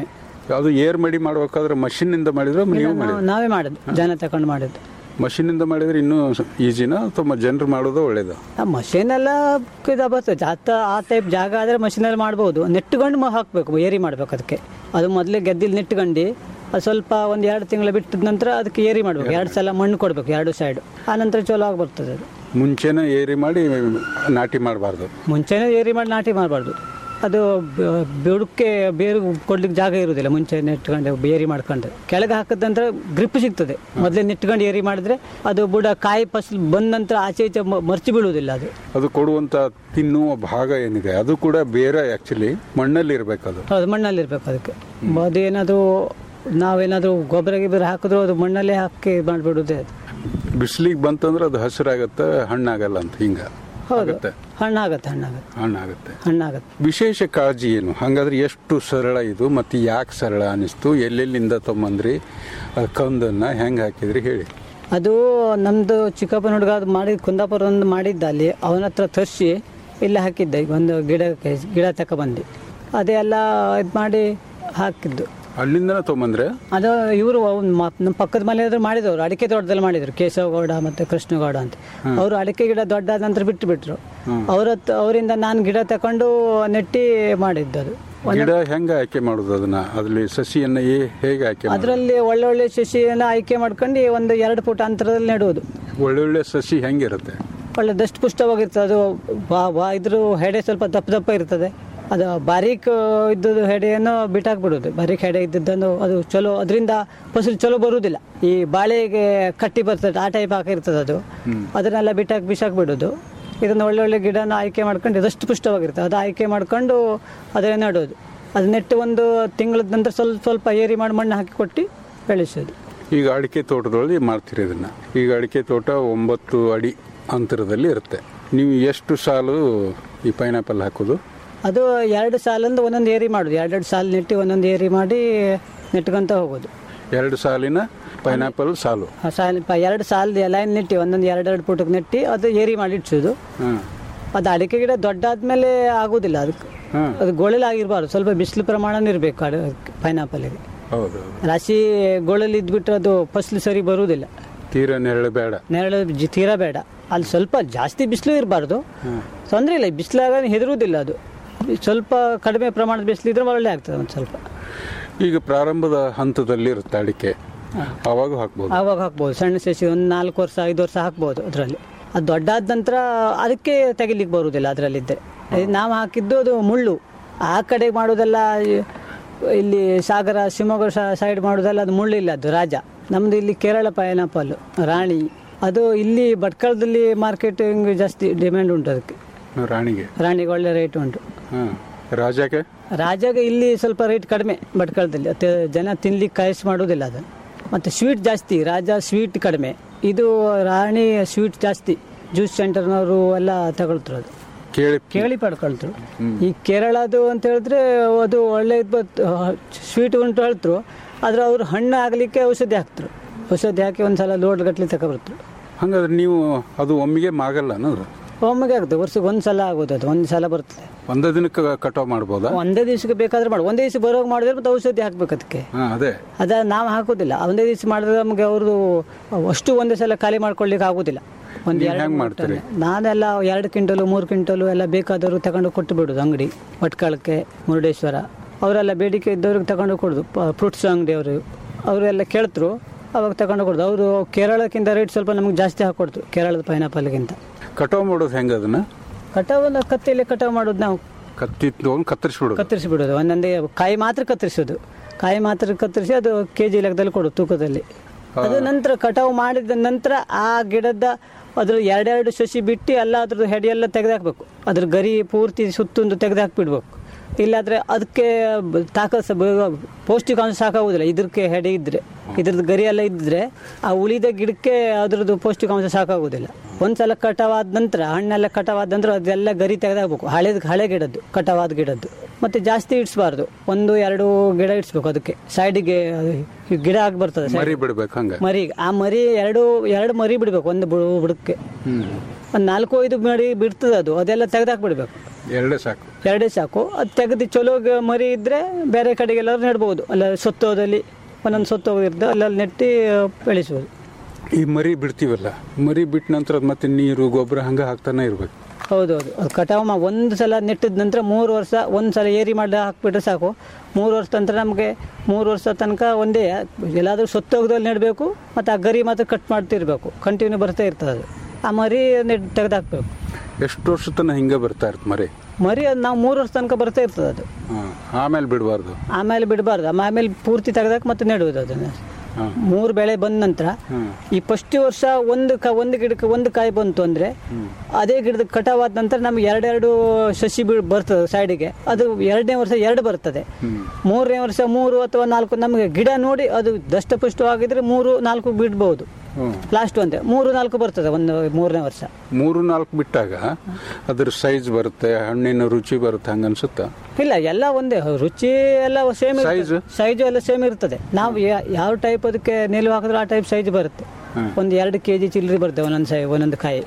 ಅದು ಏರ್ ಮಡಿ ಮಾಡ್ಬೇಕಾದ್ರೆ ಮಷಿನ್ನಿಂದ ಮಾಡಿದ್ರೆ ನೀವು ನಾವು- ಮಾಡಿದ್ರೆ ನಾವೇ ಮಾಡೋದು ಜನ ತಗೊಂಡು ಮಾಡೋದು ಮಷಿನ್ನಿಂದ ಮಾಡಿದ್ರೆ ಇನ್ನೂ ಈಜಿನ ಅಥವಾ ಜನರು ಮಾಡೋದು ಒಳ್ಳೇದು ಆ ಮಷೀನ್ ಎಲ್ಲ ಇದು ಬರ್ತದೆ ಜಾತ ಆ ಟೈಪ್ ಜಾಗ ಆದರೆ ಮಷೀನಲ್ಲಿ ಮಾಡ್ಬೋದು ನೆಟ್ಟುಕೊಂಡು ಮ- ಹಾಕ್ಬೇಕು ಏರಿ ಮಾಡ್ಬೇಕು ಅದಕ್ಕೆ ಅದು ಮೊದಲೇ ಗೆದ್ದಿಲ್ ನೆಟ್ಟುಕೊಂಡು ಅದು ಸ್ವಲ್ಪ ಒಂದು ಎರಡು ತಿಂಗಳು ಬಿಟ್ಟಿದ ನಂತರ ಅದಕ್ಕೆ ಏರಿ ಮಾಡ್ಬೇಕು ಎರಡು ಸಲ ಮಣ್ಣು ಕೊಡಬೇಕು ಎರಡು ಸೈಡ್ ಆ ನಂತರ ಚಲೋ ಆಗಿ ಬರ್ತದೆ ಅದು ಮುಂಚೆನೇ ಏರಿ ಮಾಡಿ ನಾಟಿ ಮಾಡಬಾರ್ದು ಮುಂಚೆನೇ ಏರಿ ಮಾಡಿ ನಾಟಿ ಮಾಡಬಾರ್ದು ಅದು ಬ- ಬುಡಕ್ಕೆ ಬೇರು ಕೊಡ್ಲಿಕ್ಕೆ ಜಾಗ ಇರುವುದಿಲ್ಲ ಮುಂಚೆ ನೆಟ್ಕೊಂಡು ಏರಿ ಮಾಡ್ಕೊಂಡ್ರೆ ಕೆಳಗೆ ಹಾಕಿದ ನಂತರ ಗ್ರಿಪ್ ಸಿಗ್ತದೆ ಮೊದಲೇ ನೆಟ್ಕೊಂಡು ಏರಿ ಮಾಡಿದ್ರೆ ಅದು ಬುಡ ಕಾಯಿ ಫಸಲು ಬಂದ ನಂತರ ಆಚೆ ಈಚೆ ಮ- ಮರ್ಚಿ ಬೀಳುವುದಿಲ್ಲ ಅದು ಅದು ಕೊಡುವಂತ ತಿನ್ನುವ ಭಾಗ ಏನಿದೆ ಅದು ಕೂಡ ಬೇರೆ ಆಕ್ಚುಲಿ ಮಣ್ಣಲ್ಲಿ ಇರಬೇಕು ಅದು ಹೌದು ಮಣ್ಣಲ್ಲಿ ಇರ್ಬೇಕು ಅದಕ್ಕೆ ಅದೇನಾದರೂ ನಾವೇನಾದರೂ ಗೊಬ್ಬರ ಗಿಬ್ಬರ ಹಾಕಿದ್ರು ಅದು ಮಣ್ಣಲ್ಲೇ ಹಾಕಿ ಮಾಡಿಬಿಡುದೇ ಅದು ಬಿಸಿಲಿಗೆ ಬಂತಂದ್ರೆ ಅದು ಹಸಿರಾಗತ್ತೆ ಹಣ್ಣಾಗಲ್ಲ ಅಂತ ಹಿಂಗ ಹೌದು ಆಗುತ್ತೆ ಹಣ್ಣಾಗತ್ತೆ ಹಣ್ಣಾಗತ್ತೆ ಹಣ್ಣಾಗುತ್ತೆ ಹಣ್ಣಾಗತ್ತೆ ವಿಶೇಷ ಕಾಳಜಿ ಏನು ಹಾಗಾದ್ರೆ ಎಷ್ಟು ಸರಳ ಇದು ಮತ್ತೆ ಯಾಕೆ ಸರಳ ಅನಿಸ್ತು ಎಲ್ಲೆಲ್ಲಿಂದ ತಗೊಂಬಂದ್ರಿ ಆ ಕಂದನ್ನ ಹೆಂಗ್ ಹಾಕಿದ್ರಿ ಹೇಳಿ ಅದು ನಮ್ಮದು ಚಿಕ್ಕಪ್ಪನ ಹುಡುಗ ಅದು ಮಾಡಿ ಕುಂದಾಪುರ ಒಂದು ಮಾಡಿದ್ದ ಅಲ್ಲಿ ಅವನ ಹತ್ರ ತರಿಸಿ ಇಲ್ಲಿ ಹಾಕಿದ್ದೆ ಈಗ ಒಂದು ಗಿಡಕ್ಕೆ ಗಿಡ ತಗೊಬಂದು ಅದೇ ಎಲ್ಲ ಇದು ಮಾಡಿ ಹಾಕಿದ್ದು ಅಲ್ಲಿಂದನೇ ತಗೊಂಬಂದ್ರೆ ಅದು ಇವರು ನಮ್ಮ ಪಕ್ಕದ ಮನೆಯವರು ಮಾಡಿದವರು ಅಡಿಕೆ ತೋಟದಲ್ಲಿ ಮಾಡಿದ್ರು ಕೇಶವಗೌಡ ಮತ್ತೆ ಕೃಷ್ಣಗೌಡ ಅಂತ ಅವರು ಅಡಿಕೆ ಗಿಡ ದೊಡ್ಡಾದ ನಂತರ ಬಿಟ್ಟು ಬಿಟ್ರು ಅವ್ರ ಹತ್ರ- ಅವರಿಂದ ನಾನು ಗಿಡ ತಕೊಂಡು ನೆಟ್ಟಿ ಮಾಡಿದ್ದು ಅದು ಗಿಡ ಹೆಂಗ ಆಯ್ಕೆ ಮಾಡುದು ಅದನ್ನ ಅದ್ರಲ್ಲಿ ಸಸಿಯನ್ನ ಏ- ಹೇಗೆ ಆಯ್ಕೆ ಮಾಡೋದು? ಅದರಲ್ಲಿ ಒಳ್ಳೊಳ್ಳೆ ಸಸಿಯನ್ನು ಆಯ್ಕೆ ಮಾಡ್ಕೊಂಡು ಒಂದು ಎರಡು ಫುಟ್ ಅಂತರದಲ್ಲಿ ನೆಡುವುದು ಒಳ್ಳೊಳ್ಳೆ ಸಸಿ ಹೆಂಗಿರುತ್ತೆ ಒಳ್ಳೆ ದಷ್ಟು ಪುಷ್ಟವಾಗಿರ್ತದೆ ಅದು ಬಾ ಬಾ ಇದ್ರ ಹೆಡೆ ಸ್ವಲ್ಪ ದಪ್ಪ ದಪ್ಪ ಇರ್ತದೆ ಅದು ಬಾರೀಕ್ ಇದ್ದದ್ದು ಹೆಡೆಯನ್ನು ಬಿಟ್ಟಾಕ್ಬಿಡೋದು ಬಾರೀಕ್ ಹೆಡೆ ಇದ್ದದ್ದನ್ನು ಅದು ಚಲೋ ಅದರಿಂದ ಫಸಲು ಚಲೋ ಬರುವುದಿಲ್ಲ ಈ ಬಾಳೆಗೆ ಕಟ್ಟಿ ಬರ್ತದೆ ಆ ಟೈಪ್ ಹಾಕಿರ್ತದೆ ಅದು ಅದನ್ನೆಲ್ಲ ಬಿಟ್ಟಾಕಿ ಬಿಸಾಕ್ ಬಿಡೋದು ಇದನ್ನು ಒಳ್ಳೊಳ್ಳೆ ಗಿಡನ ಆಯ್ಕೆ ಮಾಡ್ಕೊಂಡು ಇದಷ್ಟು ಪುಷ್ಟವಾಗಿರ್ತದೆ ಅದು ಆಯ್ಕೆ ಮಾಡ್ಕೊಂಡು ಅದನ್ನೇ ನೆಡೋದು ಅದು ನೆಟ್ಟು ಒಂದು ತಿಂಗಳದ ನಂತರ ಸ್ವಲ್ಪ ಸ್ವಲ್ಪ ಏರಿ ಮಾಡಿ ಮಣ್ಣು ಹಾಕಿ ಕೊಟ್ಟು ಬೆಳೆಸೋದು ಈಗ ಅಡಿಕೆ ತೋಟದೊಳಗೆ ಮಾಡ್ತೀರಿ ಇದನ್ನ ಈಗ ಅಡಿಕೆ ತೋಟ ಒಂಬತ್ತು ಅಡಿ ಅಂತರದಲ್ಲಿ ಇರುತ್ತೆ ನೀವು ಎಷ್ಟು ಸಾಲು ಈ ಪೈನಾಪಲ್ ಹಾಕೋದು ಅದು ಎರಡು ಸಾಲಿಂದ ಒಂದೊಂದು ಏರಿ ಮಾಡೋದು ಎರಡೆರಡು ಸಾಲು ನೆಟ್ಟು ಒಂದೊಂದು ಏರಿ ಮಾಡಿ ನೆಟ್ಕೊಂತ ಹೋಗೋದು ಎರಡು ಸಾಲಿನ ಪೈನಾಪಲ್ ಸಾಲು ಆ ಸಾಲ್ ಪ- ಎರಡು ಸಾಲದ ಲೈನ್ ನೆಟ್ಟಿ ಒಂದೊಂದು ಎರಡೆರಡು ಫುಟಕ್ಕೆ ನೆಟ್ಟಿ ಅದು ಏರಿ ಮಾಡಿ ಇಡ್ಸೋದು ಹಾಂ ಅದು ಅಡಿಕೆ ಗಿಡ ದೊಡ್ಡಾದ್ಮೇಲೆ ಆಗೋದಿಲ್ಲ ಅದಕ್ಕೆ ಹಾಂ ಅದು ಗೋಳಲಾಗಿರ್ಬಾರ್ದು ಸ್ವಲ್ಪ ಬಿಸಿಲು ಪ್ರಮಾಣ ಇರಬೇಕು ಅಡ ಪೈನಾಪಲ್ಗೆ ಹೌದು ರಾಶಿ ಗೋಳಲ್ಲಿ ಇದ್ಬಿಟ್ರೆ ಅದು ಫಸಲು ಸರಿ ಬರುವುದಿಲ್ಲ ತೀರ ನೆರಳು ಬೇಡ ನೆರಳು ಜಿ ತೀರಾ ಬೇಡ ಅಲ್ಲಿ ಸ್ವಲ್ಪ ಜಾಸ್ತಿ ಬಿಸಿಲು ಇರಬಾರ್ದು ತೊಂದರೆ ಇಲ್ಲ ಬಿಸಿಲಾಗ ಹೆದರುವುದಿಲ್ಲ ಅದು ಸ್ವಲ್ಪ ಕಡಿಮೆ ಪ್ರಮಾಣದ ಬಿಸಿಲಿದ್ರೆ ಒಳ್ಳೆ ಆಗ್ತದೆ ಒಂದು ಸ್ವಲ್ಪ ಈಗ ಪ್ರಾರಂಭದ ಹಂತದಲ್ಲಿ ಇರುತ್ತೆ ಅಡಿಕೆ ಅವಾಗ ಹಾಕ್ಬೋದು ಆವಾಗ ಹಾಕ್ಬೋದು ಸಣ್ಣ ಸಸಿ ಒಂದು ನಾಲ್ಕು ವರ್ಷ ಐದು ವರ್ಷ ಹಾಕ್ಬೋದು ಅದರಲ್ಲಿ ಅದು ದೊಡ್ಡಾದ ನಂತರ ಅದಕ್ಕೆ ತೆಗಿಲಿಕ್ಕೆ ಬರುವುದಿಲ್ಲ ಅದರಲ್ಲಿದ್ದರೆ ನಾವು ಹಾಕಿದ್ದು ಅದು ಮುಳ್ಳು ಆ ಕಡೆ ಮಾಡೋದೆಲ್ಲ ಈ- ಇಲ್ಲಿ ಸಾಗರ ಶಿವಮೊಗ್ಗ ಸೈಡ್ ಮಾಡೋದೆಲ್ಲ ಅದು ಮುಳ್ಳಿಲ್ಲ ಅದು ರಾಜ ನಮ್ಮದು ಇಲ್ಲಿ ಕೇರಳ ಪೈನಾಪಲ್ ರಾಣಿ ಅದು ಇಲ್ಲಿ ಭಟ್ಕಳದಲ್ಲಿ ಮಾರ್ಕೆಟಿಂಗ್ ಜಾಸ್ತಿ ಡಿಮ್ಯಾಂಡ್ ಉಂಟು ಅದಕ್ಕೆ ರಾಣಿಗೆ ರಾಣಿಗೆ ಒಳ್ಳೆ ರೇಟ್ ಉಂಟು ಹಾಂ ರಾಜಕ್ಕೆ ರಾಜಾಗ ಇಲ್ಲಿ ಸ್ವಲ್ಪ ರೇಟ್ ಕಡಿಮೆ ಭಟ್ಕಳದಲ್ಲಿ ಮತ್ತೆ ಜನ ತಿನ್ಲಿಕ್ಕೆ ಕಾಯಿಸಿ ಮಾಡೋದಿಲ್ಲ ಅದನ್ನು ಮತ್ತು ಸ್ವೀಟ್ ಜಾಸ್ತಿ ರಾಜ ಸ್ವೀಟ್ ಕಡಿಮೆ ಇದು ರಾಣಿ ಸ್ವೀಟ್ ಜಾಸ್ತಿ ಜ್ಯೂಸ್ ಸೆಂಟರ್ನವರು ಎಲ್ಲ ತಗೊಳ್ತಾರೆ ಅದು ಕೇಳಿ ಕೇಳಿ ಪಡ್ಕೊಳ್ತರು ಈ ಕೇರಳದು ಅಂತ ಹೇಳಿದ್ರೆ ಅದು ಒಳ್ಳೆ ಸ್ವೀಟ್ ಉಂಟು ಹೇಳ್ತರು ಆದ್ರೆ ಅವರು ಹಣ್ಣು ಆಗಲಿಕ್ಕೆ ಔಷಧಿ ಹಾಕ್ತರು ಔಷಧಿ ಹಾಕಿ ಒಂದು ಸಲ ಲೋಡ್ ಗಟ್ಲೆ ತಗೊಬರ್ತಾರೆ ಹಂಗಾದ್ರೆ ನೀವು ಅದು ಒಮ್ಮೆಗೆ ಮಾಗಲ್ಲ ಅನ್ನೋದು ಒಮ್ಮೆಗೆ ಆಗ್ತದೆ ವರ್ಷಕ್ಕೆ ಒಂದು ಸಲ ಆಗೋದು ಅದು ಒಂದು ಸಲ ಬರ್ತದೆ ಒಂದೇ ದಿನಕ್ಕೆ ಕಟಾವ್ ಮಾಡ್ಬೋದಾ ಒಂದೇ ದಿವಸಕ್ಕೆ ಬೇಕಾದ್ರೆ ಮಾಡಿ ಒಂದೇ ದಿವಸ ಬರೋವಾಗ ಮಾಡಿದ್ರೆ ಮತ್ತೆ ಔಷಧಿ ಹಾಕ್ಬೇಕು ಅದಕ್ಕೆ ಹಾಂ ಅದೇ ಅದ ನಾವು ಹಾಕೋದಿಲ್ಲ ಒಂದೇ ದಿವಸ ಮಾಡಿದ್ರೆ ನಮಗೆ ಅವ್ರದ್ದು ಅಷ್ಟು ಒಂದೇ ಸಲ ಖಾಲಿ ಮಾಡ್ಕೊಳ್ಳಿಕ್ಕೆ ಆಗೋದಿಲ್ಲ ಒಂದು ನೀವ್ ಎರಡು ಹೆಂಗ್ ಮೂರು ಮಾಡ್ತೀರಿ? ಟನ್. ನಾನೆಲ್ಲ ಎರಡು ಕ್ವಿಂಟಲು ಮೂರು ಕ್ವಿಂಟಲು ಎಲ್ಲ ಬೇಕಾದವರು ತಗೊಂಡು ಕೊಟ್ಟು ಬಿಡೋದು ಅಂಗಡಿ ಭಟ್ಕಳಕ್ಕೆ ಮುರುಡೇಶ್ವರ ಅವರೆಲ್ಲ ಬೇಡಿಕೆ ಇದ್ದವ್ರಿಗೆ ತಗೊಂಡು ಕೊಡೋದು ಫ್ರೂಟ್ಸ್ ಅಂಗಡಿಯವರು ಅವರೆಲ್ಲ ಕೇಳ್ತರು ಅವಾಗ ತಗೊಂಡು ಕೊಡೋದು ಅವರು ಕೇರಳಕ್ಕಿಂತ ರೇಟ್ ಸ್ವಲ್ಪ ನಮಗೆ ಜಾಸ್ತಿ ಹಾಕೊಡ್ತು ಕೇರಳದ ಪೈನಾಪಲ್ಗಿಂತ ಕಟಾವ್ ಮಾಡೋದು ಹೆಂಗೆ ಅದನ್ನ ಕಟಾವು ಒಂದು ಕತ್ತಿಯಲ್ಲಿ ಕಟಾವು ಮಾಡೋದು ನಾವು ಕತ್ತಿ ತಗೊಂಡು ಕತ್ತರಿಸ್ಬಿಡೋದು ಕತ್ತರಿಸಿ ಬಿಡೋದು ಒಂದೊಂದೇ ಕಾಯಿ ಮಾತ್ರ ಕತ್ತರಿಸೋದು ಕಾಯಿ ಮಾತ್ರ ಕತ್ತರಿಸಿ ಅದು ಕೆ ಜಿ ಲೆಕ್ಕದಲ್ಲಿ ಕೊಡೋದು ತೂಕದಲ್ಲಿ ಅದು ನಂತರ ಕಟಾವು ಮಾಡಿದ ನಂತರ ಆ ಗಿಡದ ಅದ್ರ ಎರಡೆರಡು ಸಸಿ ಬಿಟ್ಟು ಎಲ್ಲ ಅದ್ರದ್ದು ಹೆಡಿ ಎಲ್ಲ ತೆಗೆದಾಕ್ಬೇಕು ಅದ್ರ ಗರಿ ಪೂರ್ತಿ ಸುತ್ತೊಂದು ತೆಗೆದಾಕ್ಬಿಡ್ಬೇಕು ಇಲ್ಲಾದ್ರೆ ಅದಕ್ಕೆ ಬ- ತಾಕಸ ಬ- ಪೌಷ್ಟಿಕಾಂಶ ಸಾಕಾಗುದಿಲ್ಲ ಇದಕ್ಕೆ ಹೆಡೆ ಇದ್ರೆ ಇದ್ರದ್ದು ಗರಿ ಎಲ್ಲ ಇದ್ದರೆ ಆ ಉಳಿದ ಗಿಡಕ್ಕೆ ಅದ್ರದ್ದು ಪೌಷ್ಟಿಕಾಂಶ ಸಾಕಾಗುದಿಲ್ಲ ಒಂದ್ಸಲ ಕಟಾವಾದ ನಂತರ ಹಣ್ಣೆಲ್ಲ ಕಟಾವಾದ ನಂತರ ಅದೆಲ್ಲ ಗರಿ ತೆಗೆದಾಕ್ಬೇಕು ಹಳೇದು ಹಳೆ ಗಿಡದ್ದು ಕಟಾವಾದ ಗಿಡದ್ದು ಮತ್ತೆ ಜಾಸ್ತಿ ಇಡ್ಸ್ಬಾರ್ದು ಒಂದು ಎರಡು ಗಿಡ ಇಡ್ಸ್ಬೇಕು ಅದಕ್ಕೆ ಸೈಡಿಗೆ ಗಿಡ ಆಗಿ ಬರ್ತದೆ side ಮರಿ ಬಿಡ್ಬೇಕು ಹಂಗ ಮರಿ ಆ ಮರಿ ಎರಡು ಎರಡು ಮರಿ ಬಿಡ್ಬೇಕು ಒಂದು ಬುಡ- ಬುಡಕ್ಕೆ ಒಂದು ನಾಲ್ಕು ಐದು ಮರಿ ಬಿಡ್ತದೆ ಅದು ಅದೆಲ್ಲ ತೆಗೆದಾಕ್ ಬಿಡ್ಬೇಕು ಎರಡೇ ಸಾಕು ಎರಡೇ ಸಾಕು ಅದು ತೆಗೆದು ಚಲೋ ಗ- ಮರಿ ಇದ್ದರೆ ಬೇರೆ ಕಡೆಗೆಲ್ಲಾದ್ರೂ ನೆಡ್ಬೋದು ಅಲ್ಲ ಸೊತ್ತೋದಲ್ಲಿ ಒಂದೊಂದು ಸೊತ್ತೋಗಿರ್ದು ಅಲ್ಲಲ್ಲಿ ನೆಟ್ಟಿ ಬೆಳೆಸ್ಬೋದು ಈ ಮರಿ ಬಿಡ್ತೀವಲ್ಲ ಮರಿ ಬಿಟ್ಟ ನಂತರ ಅದ್ ಮತ್ತೆ ನೀರು ಗೊಬ್ಬರ ಹಂಗೆ ಹಾಕ್ತಾನೆ ಇರ್ಬೇಕು ಹೌದೌದು ಅದು ಕಟಾವು ಮಾ ಒಂದು ಸಲ ನೆಟ್ಟಿದ ನಂತರ ಮೂರು ವರ್ಷ ಒಂದು ಸಲ ಏರಿ ಮಾಡಿ ಹಾಕ್ಬಿಟ್ರೆ ಸಾಕು ಮೂರು ವರ್ಷ ನಂತರ ನಮಗೆ ಮೂರು ವರ್ಷ ತನಕ ಒಂದೇ ಎಲ್ಲಾದರೂ ಸೊತ್ತೋಗದಲ್ಲಿ ನೆಡಬೇಕು ಮತ್ತು ಆ ಗರಿ ಮಾತ್ರ ಕಟ್ ಮಾಡ್ತಿರ್ಬೇಕು ಕಂಟಿನ್ಯೂ ಬರ್ತಾ ಇರ್ತದೆ ಅದು ಆ ಮರಿ ನೆಟ್ ತೆಗೆದಾಕ್ಬೇಕು ಎಷ್ಟು ವರ್ಷ ತನಕ ಹಿಂಗೆ ಬರ್ತಾ ಇರ್ತ ಮರಿ ಮರಿ ಅದು ನಾವು ಮೂರು ವರ್ಷ ತನಕ ಬರ್ತಾ ಇರ್ತದೆ ಅದು ಹಾಂ ಆಮೇಲೆ ಬಿಡಬಾರ್ದು ಆಮೇಲೆ ಬಿಡಬಾರ್ದು ಆಮೇಲೆ ಪೂರ್ತಿ ತೆಗೆದಾಕ ಮತ್ತೆ ನೆಡುವುದು ಅದನ್ನು ಹಾಂ ಮೂರು ಬೆಳೆ ಬಂದ ನಂತರ ಹ್ಮ್. ಈ ಫಸ್ಟ್ ವರ್ಷ ಒಂದು ಕ ಒಂದು ಗಿಡಕ್ಕೆ ಒಂದು ಕಾಯಿ ಬಂತು ಅಂದ್ರೆ ಅದೇ ಗಿಡದ ಕಟಾವಾದ ನಂತರ ನಮ್ಗೆ ಎರಡೆರಡು ಸಸಿ ಬೀಳ್ ಬರ್ತದೆ ಸೈಡಿಗೆ ಅದು ಎರಡನೇ ವರ್ಷ ಎರಡು ಬರ್ತದೆ ಮೂರನೇ ವರ್ಷ ಮೂರು ಅಥವಾ ನಾಲ್ಕು ನಮಗೆ ಗಿಡ ನೋಡಿ ಅದು ದಷ್ಟಪುಷ್ಟವಾಗಿದ್ರೆ ಮೂರು ನಾಲ್ಕು ಬಿಡ್ಬೋದು ಹ್ಞೂ ಲಾಸ್ಟ್ ಒಂದೇ ಮೂರು ನಾಲ್ಕು ಬರ್ತದೆ ಒಂದು ಮೂರನೇ ವರ್ಷ ಮೂರು ನಾಲ್ಕು ಬಿಟ್ಟಾಗ ಅದ್ರ ಸೈಜ್ ಬರುತ್ತೆ ಹಣ್ಣಿನ ರುಚಿ ಬರುತ್ತೆ ಹಂಗ ಅನ್ಸುತ್ತಾ ಇಲ್ಲ ಎಲ್ಲ ಒಂದೇ ರುಚಿ ಎಲ್ಲ ಸೇಮ್ Size? ಸೈಜು ಎಲ್ಲ ಸೇಮ್ ಇರ್ತದೆ ನಾವು ಯಾ- ಯಾವ ಟೈಪ್ ಅದಕ್ಕೆ ನಿಲುವು ಹಾಕಿದ್ರೆ ಆ ಟೈಪ್ ಸೈಜ್ ಬರುತ್ತೆ ಒಂದು ಎರಡು ಕೆ ಜಿ ಚಿಲ್ಲರಿ ಬರ್ತದೆ ಒಂದೊಂದು ಸೈ ಒಂದೊಂದು ಕಾಯಿ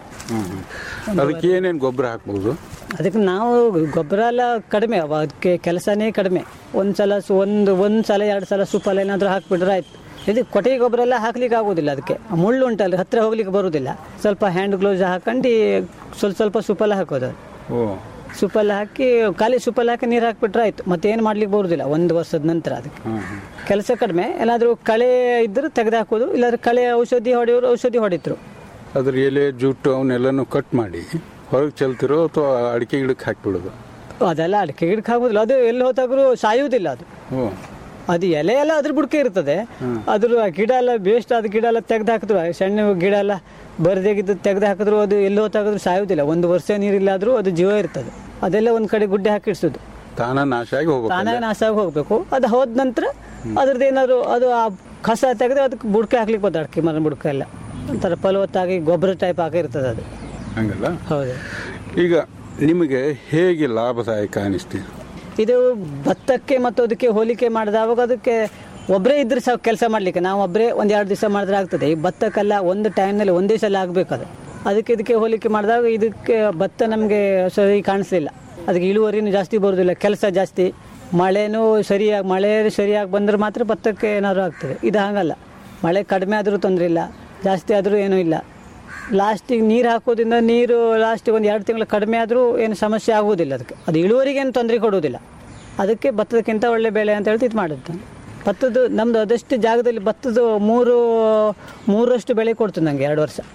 ಹ್ಮ್ ಅದಕ್ಕೆ ಏನೇನು ಗೊಬ್ಬರ ಹಾಕ್ಬೋದು ಅದಕ್ಕೆ ನಾವು ಗೊಬ್ಬರ ಎಲ್ಲ ಕಡಿಮೆ ಅವ ಅದಕ್ಕೆ ಕೆಲಸನೇ ಕಡಿಮೆ ಒಂದು ಸಲ ಸು- ಒಂದು ಒಂದು ಸಲ ಎರಡು ಸಲ ಸುಪ್ಪಲ್ಲ ಏನಾದರೂ ಹಾಕ್ಬಿಟ್ರೆ ಆಯ್ತು ಇದು ಕೊಟ್ಟಿಗೆ ಗೊಬ್ಬರ ಎಲ್ಲ ಹಾಕ್ಲಿಕ್ಕೆ ಆಗೋದಿಲ್ಲ ಅದಕ್ಕೆ ಮುಳ್ಳು ಉಂಟಲ್ಲ ಹತ್ತಿರ ಹೋಗ್ಲಿಕ್ಕೆ ಬರೋದಿಲ್ಲ ಸ್ವಲ್ಪ ಹ್ಯಾಂಡ್ ಗ್ಲೌಸ್ ಹಾಕೊಂಡು ಸ್ವಲ್ಪ ಸ್ವಲ್ಪ ಸುಪ್ಪಲ್ಲ ಹಾಕೋದು ಅದು ಓ ಸುಪ್ಪಲ್ಲ ಹಾಕಿ ಖಾಲಿ ಸುಪ್ಪಲ್ಲ ಹಾಕಿ ನೀರು ಹಾಕ್ಬಿಟ್ರೆ ಆಯ್ತು ಮತ್ತೆ ಏನು ಮಾಡ್ಲಿಕ್ಕೆ ಬರೋದಿಲ್ಲ ಒಂದು ವರ್ಷದ ನಂತರ ಅದಕ್ಕೆ ಹ್ಮ್ ಹ್ಮ್. ಕೆಲಸ ಕಡಿಮೆ ಏನಾದರೂ ಕಳೆ ಇದ್ದರೆ ತೆಗೆದು ಹಾಕೋದು ಇಲ್ಲಾಂದ್ರೆ ಕಳೆ ಔಷಧಿ ಹೊಡೆಯೋರು ಔಷಧಿ ಹೊಡಿತರು ಅದ್ರ ಎಲೆ ಜುಟ್ಟು ಅವನ್ನೆಲ್ಲನೂ ಕಟ್ ಮಾಡಿ ಹೊರಗೆ ಚೆಲ್ತಿರೋ ಅಥವಾ ಅಡಿಕೆ ಗಿಡಕ್ಕೆ ಹಾಕ್ಬಿಡೋದು ಅದೆಲ್ಲ ಅಡಿಕೆ ಗಿಡಕ್ಕೆ ಹಾಕೋದಿಲ್ಲ ಅದು ಎಲ್ಲಿ ಹೋದಾಗ್ರೂ ಸಾಯುವುದಿಲ್ಲ ಅದು ಓ ಅದು ಎಲೆ ಎಲ್ಲ ಅದ್ರ ಬುಡಕೆ ಇರ್ತದೆ ಅದ್ರ ಆ ಗಿಡ ಎಲ್ಲ ಬೇಸ್ಟ್ ಆದ ಗಿಡ ಎಲ್ಲ ತೆಗೆದು ಹಾಕಿದ್ರು ಆ ಸಣ್ಣ ಗಿಡ ಎಲ್ಲ ಬರದೇಗಿದ್ದು ತೆಗೆದು ಹಾಕಿದ್ರು ಅದು ಎಲ್ಲೋ ತೆಗೆದ್ರು ಸಾಯುವುದಿಲ್ಲ ಒಂದು ವರ್ಷ ನೀರಿಲ್ಲಾದ್ರೂ ಅದು ಜೀವ ಇರ್ತದೆ ಅದೆಲ್ಲ ಒಂದು ಕಡೆ ಗುಡ್ಡೆ ಹಾಕಿಡ್ಸೋದು ತಾನ ನಾಶ ಆಗಿ ಹೋಗ್ಬೇಕು ತಾನಾಗಿ ನಾಶ ಆಗಿ ಹೋಗ್ಬೇಕು ಅದು ಹೋದ ನಂತರ ಅದ್ರದ್ದು ಏನಾದ್ರು ಅದು ಆ ಕಸ ತೆಗೆದು ಅದಕ್ಕೆ ಬುಡಕೆ ಹಾಕ್ಲಿಕ್ಕೆ ಬರ್ತದೆ ಅಡಿಕೆ ಮರ ಬುಡಕೆ ಎಲ್ಲ ಒಂಥರ ಫಲವತ್ತಾಗಿ ಗೊಬ್ಬರ ಟೈಪ್ ಆಗಿರ್ತದೆ ಅದು ಹಂಗಲ್ಲ ಹೌದು ಈಗ ನಿಮಗೆ ಹೇಗೆ ಲಾಭದಾಯಕ ಅನಿಸ್ತೀವಿ ಇದು ಭತ್ತಕ್ಕೆ ಮತ್ತು ಅದಕ್ಕೆ ಹೋಲಿಕೆ ಮಾಡಿದವಾಗ ಅದಕ್ಕೆ ಒಬ್ಬರೇ ಇದ್ರೆ ಸಾಕು ಕೆಲಸ ಮಾಡಲಿಕ್ಕೆ ನಾವು ಒಬ್ಬರೇ ಒಂದು ಎರಡು ದಿವಸ ಮಾಡಿದ್ರೆ ಆಗ್ತದೆ ಈ ಭತ್ತಕ್ಕೆಲ್ಲ ಒಂದು ಟೈಮ್ನಲ್ಲಿ ಒಂದೇ ಸಲ ಆಗಬೇಕು ಅದು ಅದಕ್ಕೆ ಇದಕ್ಕೆ ಹೋಲಿಕೆ ಮಾಡಿದಾಗ ಇದಕ್ಕೆ ಭತ್ತ ನಮಗೆ ಸರಿ ಕಾಣಿಸ್ಲಿಲ್ಲ ಅದಕ್ಕೆ ಇಳುವರಿನೂ ಜಾಸ್ತಿ ಬರೋದಿಲ್ಲ ಕೆಲಸ ಜಾಸ್ತಿ ಮಳೆನೂ ಸರಿಯಾಗಿ ಮಳೆ ಸರಿಯಾಗಿ ಬಂದ್ರೆ ಮಾತ್ರ ಭತ್ತಕ್ಕೆ ಏನಾದ್ರು ಆಗ್ತದೆ ಇದು ಹಾಗಲ್ಲ ಮಳೆ ಕಡಿಮೆ ಆದರೂ ತೊಂದರೆ ಇಲ್ಲ ಜಾಸ್ತಿ ಆದರೂ ಏನೂ ಇಲ್ಲ ಲಾಸ್ಟಿಗೆ ನೀರು ಹಾಕೋದ್ರಿಂದ ನೀರು ಲಾಸ್ಟಿಗೆ ಒಂದು ಎರಡು ತಿಂಗಳು ಕಡಿಮೆ ಆದರೂ ಏನು ಸಮಸ್ಯೆ ಆಗುವುದಿಲ್ಲ ಅದಕ್ಕೆ ಅದು ಇಳುವರಿಗೆ ಏನು ತೊಂದರೆ ಕೊಡುವುದಿಲ್ಲ ಅದಕ್ಕೆ ಭತ್ತದಕ್ಕಿಂತ ಒಳ್ಳೆ ಬೆಳೆ ಅಂತ ಹೇಳ್ತಿ ಇದು ಮಾಡುತ್ತೆ ಭತ್ತದ ನಮ್ಮದು ಅದಷ್ಟು ಜಾಗದಲ್ಲಿ ಭತ್ತದ ಮೂರು ಮೂರಷ್ಟು ಬೆಳೆ ಕೊಡ್ತು ನನಗೆ ಎರಡು ವರ್ಷ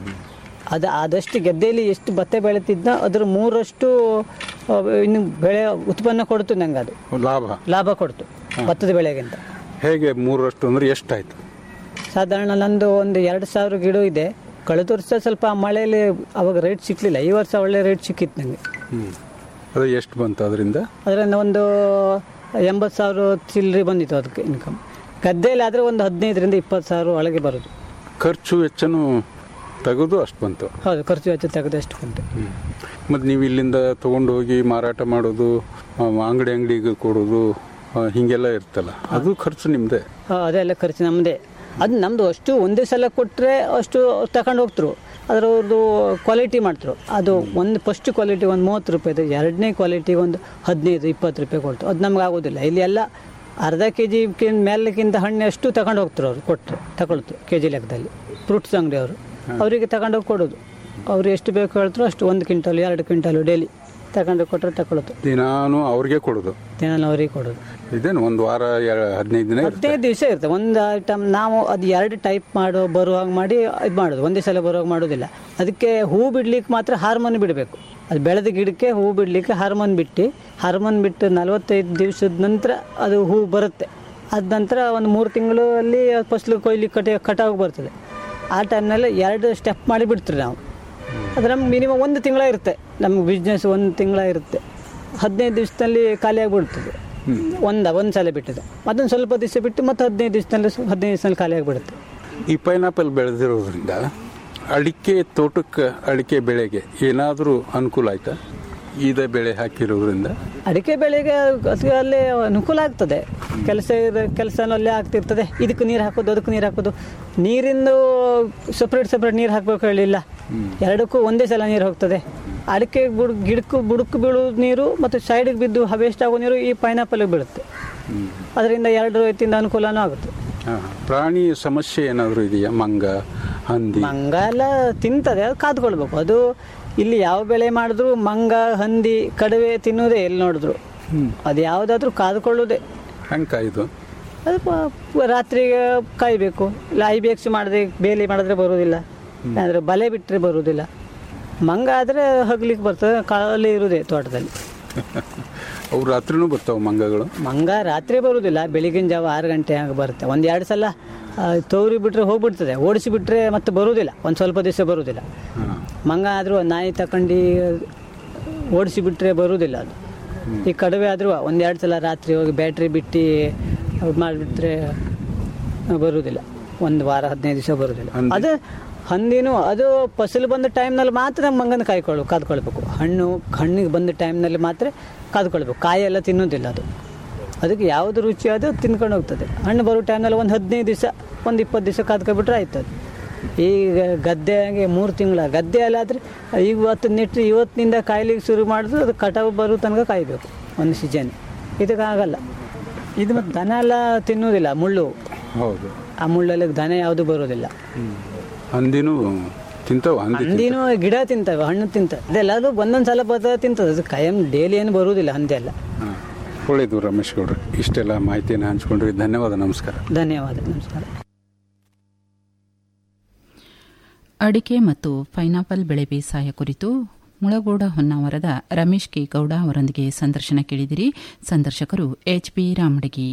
ಅದು ಆದಷ್ಟು ಗದ್ದೆಯಲ್ಲಿ ಎಷ್ಟು ಭತ್ತ ಬೆಳೀತಿದ್ನೋ ಅದ್ರ ಮೂರಷ್ಟು ಆ, ಇನ್ನು ಬೆಳೆ ಉತ್ಪನ್ನ ಕೊಡ್ತು ನಂಗೆ ಅದು ಲಾಭ ಲಾಭ ಕೊಡ್ತು ಭತ್ತದ ಬೆಳೆಗಿಂತ ಹೇಗೆ ಮೂರಷ್ಟು ಅಂದ್ರೆ ಎಷ್ಟಾಯ್ತು ಸಾಧಾರಣ ನಂದು ಒಂದು ಎರಡು ಸಾವಿರ ಗಿಡ ಇದೆ ಕಳೆದ ವರ್ಷ ಸ್ವಲ್ಪ ಮಳೆಯಲ್ಲಿ ಅವಾಗ ರೇಟ್ ಸಿಕ್ಕಲಿಲ್ಲ ಈ ವರ್ಷ ಒಳ್ಳೆ ರೇಟ್ ಸಿಕ್ಕಿತ್ತು ನನಗೆ ಹ್ಮ್ ಅದು ಎಷ್ಟು ಬಂತು ಅದರಿಂದ ಅದರಿಂದ ಒಂದು ಎಂಬತ್ತು ಸಾವಿರ ಚಿಲ್ಲರೆ ಬಂದಿತ್ತು ಅದಕ್ಕೆ ಇನ್ಕಮ್ ಗದ್ದೆಯಲ್ಲಿ ಆದರೆ ಒಂದು ಹದಿನೈದರಿಂದ ಇಪ್ಪತ್ತು ಸಾವಿರ ಒಳಗೆ ಬರೋದು ಖರ್ಚು ವೆಚ್ಚನೂ ತೆಗೆದು ಅಷ್ಟು ಬಂತು ಹೌದು ಖರ್ಚು ವೆಚ್ಚ ತೆಗೆದಷ್ಟು ಬಂತು ಮತ್ತು ನೀವು ಇಲ್ಲಿಂದ ತೊಗೊಂಡು ಹೋಗಿ ಮಾರಾಟ ಮಾಡೋದು ಆ, ಅಂಗಡಿ ಅಂಗಡಿಗೆ ಕೊಡೋದು ಆ, ಹೀಗೆಲ್ಲ ಇರ್ತಲ್ಲ ಅದು ಖರ್ಚು ನಿಮ್ಮದೇ ಆ, ಅದೆಲ್ಲ ಖರ್ಚು ನಮ್ಮದೇ ಅದು ನಮ್ಮದು ಅಷ್ಟು ಒಂದೇ ಸಲ ಕೊಟ್ಟರೆ ಅಷ್ಟು ತಗೊಂಡು ಹೋಗ್ತರು ಅದರ ಅವ್ರದ್ದು ಕ್ವಾಲಿಟಿ ಮಾಡ್ತರು ಅದು ಒಂದು ಫಸ್ಟ್ ಕ್ವಾಲಿಟಿ ಒಂದು ಮೂವತ್ತು ರೂಪಾಯಿದು ಎರಡನೇ ಕ್ವಾಲಿಟಿ ಒಂದು ಹದಿನೈದು ಇಪ್ಪತ್ತು ರೂಪಾಯಿ ಕೊಡ್ತು ಅದು ನಮ್ಗೆ ಆಗೋದಿಲ್ಲ ಇಲ್ಲಿ ಎಲ್ಲ ಅರ್ಧ ಕೆ ಜಿ ಮೇಲಕ್ಕಿಂತ ಹಣ್ಣು ಅಷ್ಟು ತಗೊಂಡು ಹೋಗ್ತಾರೆ ಅವರು ಕೊಟ್ಟರು ತಗೊಳ್ತಾರೆ ಕೆ ಜಿ ಲೆಕ್ಕದಲ್ಲಿ ಫ್ರೂಟ್ಸ್ ಅಂಗಡಿ ಅವರು ಅವರಿಗೆ ತಗೊಂಡೋಗಿ ಕೊಡೋದು ಅವ್ರು ಎಷ್ಟು ಬೇಕು ಹೇಳ್ತಾರೋ ಅಷ್ಟು ಒಂದು ಕ್ವಿಂಟಲ್ ಎರಡು ಕ್ವಿಂಟಲು ಡೈಲಿ ತಗೊಂಡು ಕೊಟ್ಟರೆ ತಗೊಳ್ಳೋದು ದಿನಾನು ಅವ್ರಿಗೆ ಕೊಡೋದು ದಿನ ಅವರಿಗೆ ಕೊಡೋದು ಇದೇನು ಒಂದು ವಾರ ಎರ- ಹದಿನೈದು ದಿನ ಇರುತ್ತೆ ಹದಿನೈದು ದಿವಸ ಇರುತ್ತೆ ಒಂದು ಐಟಮ್ ನಾವು ಅದು ಎರಡು ಟೈಪ್ ಮಾಡೋ ಬರುವಾಗ ಮಾಡಿ ಇದು ಮಾಡೋದು ಒಂದೇ ಸಲ ಬರುವಾಗ ಮಾಡೋದಿಲ್ಲ ಅದಕ್ಕೆ ಹೂ ಬಿಡ್ಲಿಕ್ಕೆ ಮಾತ್ರ ಹಾರ್ಮೋನ್ ಬಿಡಬೇಕು ಅದು ಬೆಳೆದ ಗಿಡಕ್ಕೆ ಹೂ ಬಿಡಲಿಕ್ಕೆ ಹಾರ್ಮೋನ್ ಬಿಟ್ಟು ಹಾರ್ಮೋನ್ ಬಿಟ್ಟು ನಲವತ್ತೈದು ದಿವಸದ ನಂತರ ಅದು ಹೂ ಬರುತ್ತೆ ಅದ ನಂತರ ಒಂದು ಮೂರು ತಿಂಗಳು ಅಲ್ಲಿ ಫಸಲು ಕೊಯ್ಲಿಕ್ಕೆ ಕटे ಕಟಾವು ಬರ್ತದೆ ಆ ಟೈಮ್ನಲ್ಲಿ ಎರಡು ಸ್ಟೆಪ್ ಮಾಡಿ ಬಿಡ್ತೀವಿ ನಾವು ಅದು ನಮ್ಗೆ ಮಿನಿಮಮ್ ಒಂದು ತಿಂಗಳ ಇರುತ್ತೆ ನಮ್ಗೆ ಬಿಸ್ನೆಸ್ ಒಂದು ತಿಂಗಳ ಇರುತ್ತೆ ಹದಿನೈದು ದಿವಸದಲ್ಲಿ ಖಾಲಿ ಆಗಿಬಿಡ್ತದೆ ಒಂದ ಒಂದು ಸಲ ಬಿಟ್ಟಿದೆ ಮತ್ತೊಂದು ಸ್ವಲ್ಪ ದಿವಸ ಬಿಟ್ಟು ಮತ್ತೆ ಹದಿನೈದು ದಿವಸದಲ್ಲಿ ಹದಿನೈದು ದಿವಸದಲ್ಲಿ ಖಾಲಿ ಆಗಿಬಿಡುತ್ತೆ ಈ ಪೈನಾಪಲ್ ಬೆಳೆದಿರೋದ್ರಿಂದ ಅಡಿಕೆ ತೋಟಕ್ಕೆ ಅಡಿಕೆ ಬೆಳೆಗೆ ಏನಾದರೂ ಅನುಕೂಲ ಆಯ್ತಾ ಇದೇ ಬೆಳೆ ಹಾಕಿರೋದ್ರಿಂದ ಅಡಿಕೆ ಬೆಳೆಗೆ ಅದು ಅಲ್ಲೇ ಅನುಕೂಲ ಆಗ್ತದೆ ಕೆಲಸ ಕೆಲಸನೂ ಅಲ್ಲೇ ಆಗ್ತಿರ್ತದೆ ಇದಕ್ಕೆ ನೀರು ಹಾಕೋದು ಅದಕ್ಕೆ ನೀರು ಹಾಕೋದು ನೀರಿಂದು ಸಪ್ರೇಟ್ ಸಪ್ರೇಟ್ ನೀರು ಹಾಕಬೇಕು ಹೇಳಿಲ್ಲ ಎರಡಕ್ಕೂ ಒಂದೇ ಸಲ ನೀರು ಹೋಗ್ತದೆ ಅಡಿಕೆ ಬುಡ್ ಗಿಡಕ್ಕೂ ಬುಡಕ್ಕೆ ಬೀಳೋ ನೀರು ಮತ್ತು ಸೈಡಿಗೆ ಬಿದ್ದು ವೇಸ್ಟ್ ಆಗೋ ನೀರು ಈ ಪೈನಾಪಲ್ಗೆ ಬೀಳುತ್ತೆ ಅದರಿಂದ ಎರಡು ರೀತಿಯಿಂದ ಅನುಕೂಲನೂ ಆಗುತ್ತೆ ಹಾ, ಪ್ರಾಣಿ ಸಮಸ್ಯೆ ಏನಾದರೂ ಇದೆಯಾ ಮಂಗ ಹಂದಿ ಮಂಗ ಎಲ್ಲ ತಿಂತದೆ ಅದು ಕಾದ್ಕೊಳ್ಬೇಕು ಅದು ಇಲ್ಲಿ ಯಾವ ಬೆಳೆ ಮಾಡಿದ್ರು ಮಂಗ ಹಂದಿ ಕಡುವೆ ತಿನ್ನೋದೇ ಎಲ್ಲಿ ನೋಡಿದ್ರು ಅದು ಯಾವುದಾದ್ರೂ ಕಾದ್ಕೊಳ್ಳೋದೇ ಹೆಂಗೆ ಕಾಯ್ದು ಅದು ಪ- ಪ- ರಾತ್ರಿಗೆ ಕಾಯಬೇಕು ಇಲ್ಲ ಐ ಬಿ ಎಕ್ಸ್ ಮಾಡಿದ್ರೆ ಬೇಲಿ ಮಾಡಿದ್ರೆ ಬರೋದಿಲ್ಲ ಅಂದರೆ ಬಲೆ ಬಿಟ್ಟರೆ ಬರೋದಿಲ್ಲ ಮಂಗ ಆದರೆ ಹಗ್ಲಿಕ್ಕೆ ಬರ್ತದೆ ಕಾಲಿ ಇರುವುದೇ ತೋಟದಲ್ಲಿ ಅವು ರಾತ್ರಿನೂ ಬರ್ತಾವೆ ಮಂಗಗಳು ಮಂಗ ರಾತ್ರಿ ಬರುವುದಿಲ್ಲ ಬೆಳಿಗಿನ ಜಾವ ಆರು ಗಂಟೆ ಹಂಗೆ ಬರುತ್ತೆ ಒಂದು ಎರಡು ಸಲ ಆ, ತೌರಿ ಬಿಟ್ಟರೆ ಹೋಗ್ಬಿಡ್ತದೆ ಓಡಿಸಿ ಬಿಟ್ಟರೆ ಮತ್ತೆ ಬರುವುದಿಲ್ಲ ಒಂದು ಸ್ವಲ್ಪ ದಿವಸ ಬರುವುದಿಲ್ಲ ಮಂಗ ಆದರೂ ನಾಯಿ ತಕೊಂಡು ಓಡಿಸಿ ಬಿಟ್ಟರೆ ಬರುವುದಿಲ್ಲ ಅದು ಈ ಕಡುವೆ ಆದರೂ ಒಂದೆರಡು ಸಲ ರಾತ್ರಿ ಹೋಗಿ ಬ್ಯಾಟ್ರಿ ಬಿಟ್ಟು ಮಾಡಿಬಿಟ್ರೆ ಬರುವುದಿಲ್ಲ ಒಂದು ವಾರ ಹದಿನೈದು ದಿವಸ ಬರುವುದಿಲ್ಲ ಹಂದಿ? ಅದು ಹಂದಿನೂ ಅದು ಫಸಲು ಬಂದ ಟೈಮ್ನಲ್ಲಿ ಮಾತ್ರ ಮಂಗನ ಕಾಯ್ಕೊಳ್ಳು ಕಾದ್ಕೊಳ್ಬೇಕು ಹಣ್ಣು ಹಣ್ಣಿಗೆ ಬಂದ ಟೈಮ್ನಲ್ಲಿ ಮಾತ್ರ ಕಾದ್ಕೊಳ್ಬೇಕು ಕಾಯಿ ಎಲ್ಲ ತಿನ್ನೋದಿಲ್ಲ ಅದು ಅದಕ್ಕೆ ಯಾವುದು ರುಚಿ ಅದು ತಿನ್ಕೊಂಡು ಹೋಗ್ತದೆ ಹಣ್ಣು ಬರೋ ಟೈಮ್ನಲ್ಲಿ ಒಂದು ಹದಿನೈದು ದಿವಸ ಒಂದು ಇಪ್ಪತ್ತು ದಿವಸ ಕಾದ್ಕೊಬಿಟ್ರೆ ಆಯ್ತು ಅದು ಈಗ ಗದ್ದೆಗೆ ಮೂರು ತಿಂಗಳ ಗದ್ದೆ ಅಲ್ಲಾದರೆ ಇವತ್ತು ನೆಟ್ಟು ಇವತ್ತಿನಿಂದ ಕಾಯ್ಲಿಕ್ಕೆ ಶುರು ಮಾಡಿದ್ರೆ ಅದು ಕಟಾವು ಬರೋ ತನಕ ಕಾಯಬೇಕು ಒಂದು ಸೀಸನ್ ಇದಕ್ಕಾಗಲ್ಲ ಇದು ಮತ್ತು ದನ ಎಲ್ಲ ತಿನ್ನೋದಿಲ್ಲ ಮುಳ್ಳು ಹೌದು ಆ ಮುಳ್ಳಲ್ಲಿ ದನ ಯಾವುದು ಬರೋದಿಲ್ಲ ಹಂದಿನೂ ತಿಂತಾವ ಹಂದಿ ಹಂದಿನೂ ಗಿಡ ತಿಂತವೆ ಹಣ್ಣು ತಿಂತವೆ ಅದೆಲ್ಲದು ಒಂದೊಂದು ಸಲ ಬರ್ತದೆ ತಿಂತದೆ ಅದು ಕಾಯಂ ಡೈಲಿ ಏನು ಬರುವುದಿಲ್ಲ ಹಂದಿ ಎಲ್ಲ ಹಾಂ ಒಳ್ಳೇದು ರಮೇಶ್ ಗೌಡ್ರು ಇಷ್ಟೆಲ್ಲ ಮಾಹಿತಿಯನ್ನು ಹಂಚ್ಕೊಂಡ್ರಿ ಧನ್ಯವಾದ ನಮಸ್ಕಾರ ಧನ್ಯವಾದ ನಮಸ್ಕಾರ ಅಡಿಕೆ ಮತ್ತು ಪೈನಾಪಲ್ ಬೆಳೆ ಬೇಸಾಯ ಕುರಿತು ಮುಳಗೋಡ ಹೊನ್ನಾವರದ ರಮೇಶ್ ಕೆ ಗೌಡ ಅವರೊಂದಿಗೆ ಸಂದರ್ಶನ ಕೇಳಿದಿರಿ ಸಂದರ್ಶಕರು ಎಚ್ ಬಿ ರಾಮಡಗಿ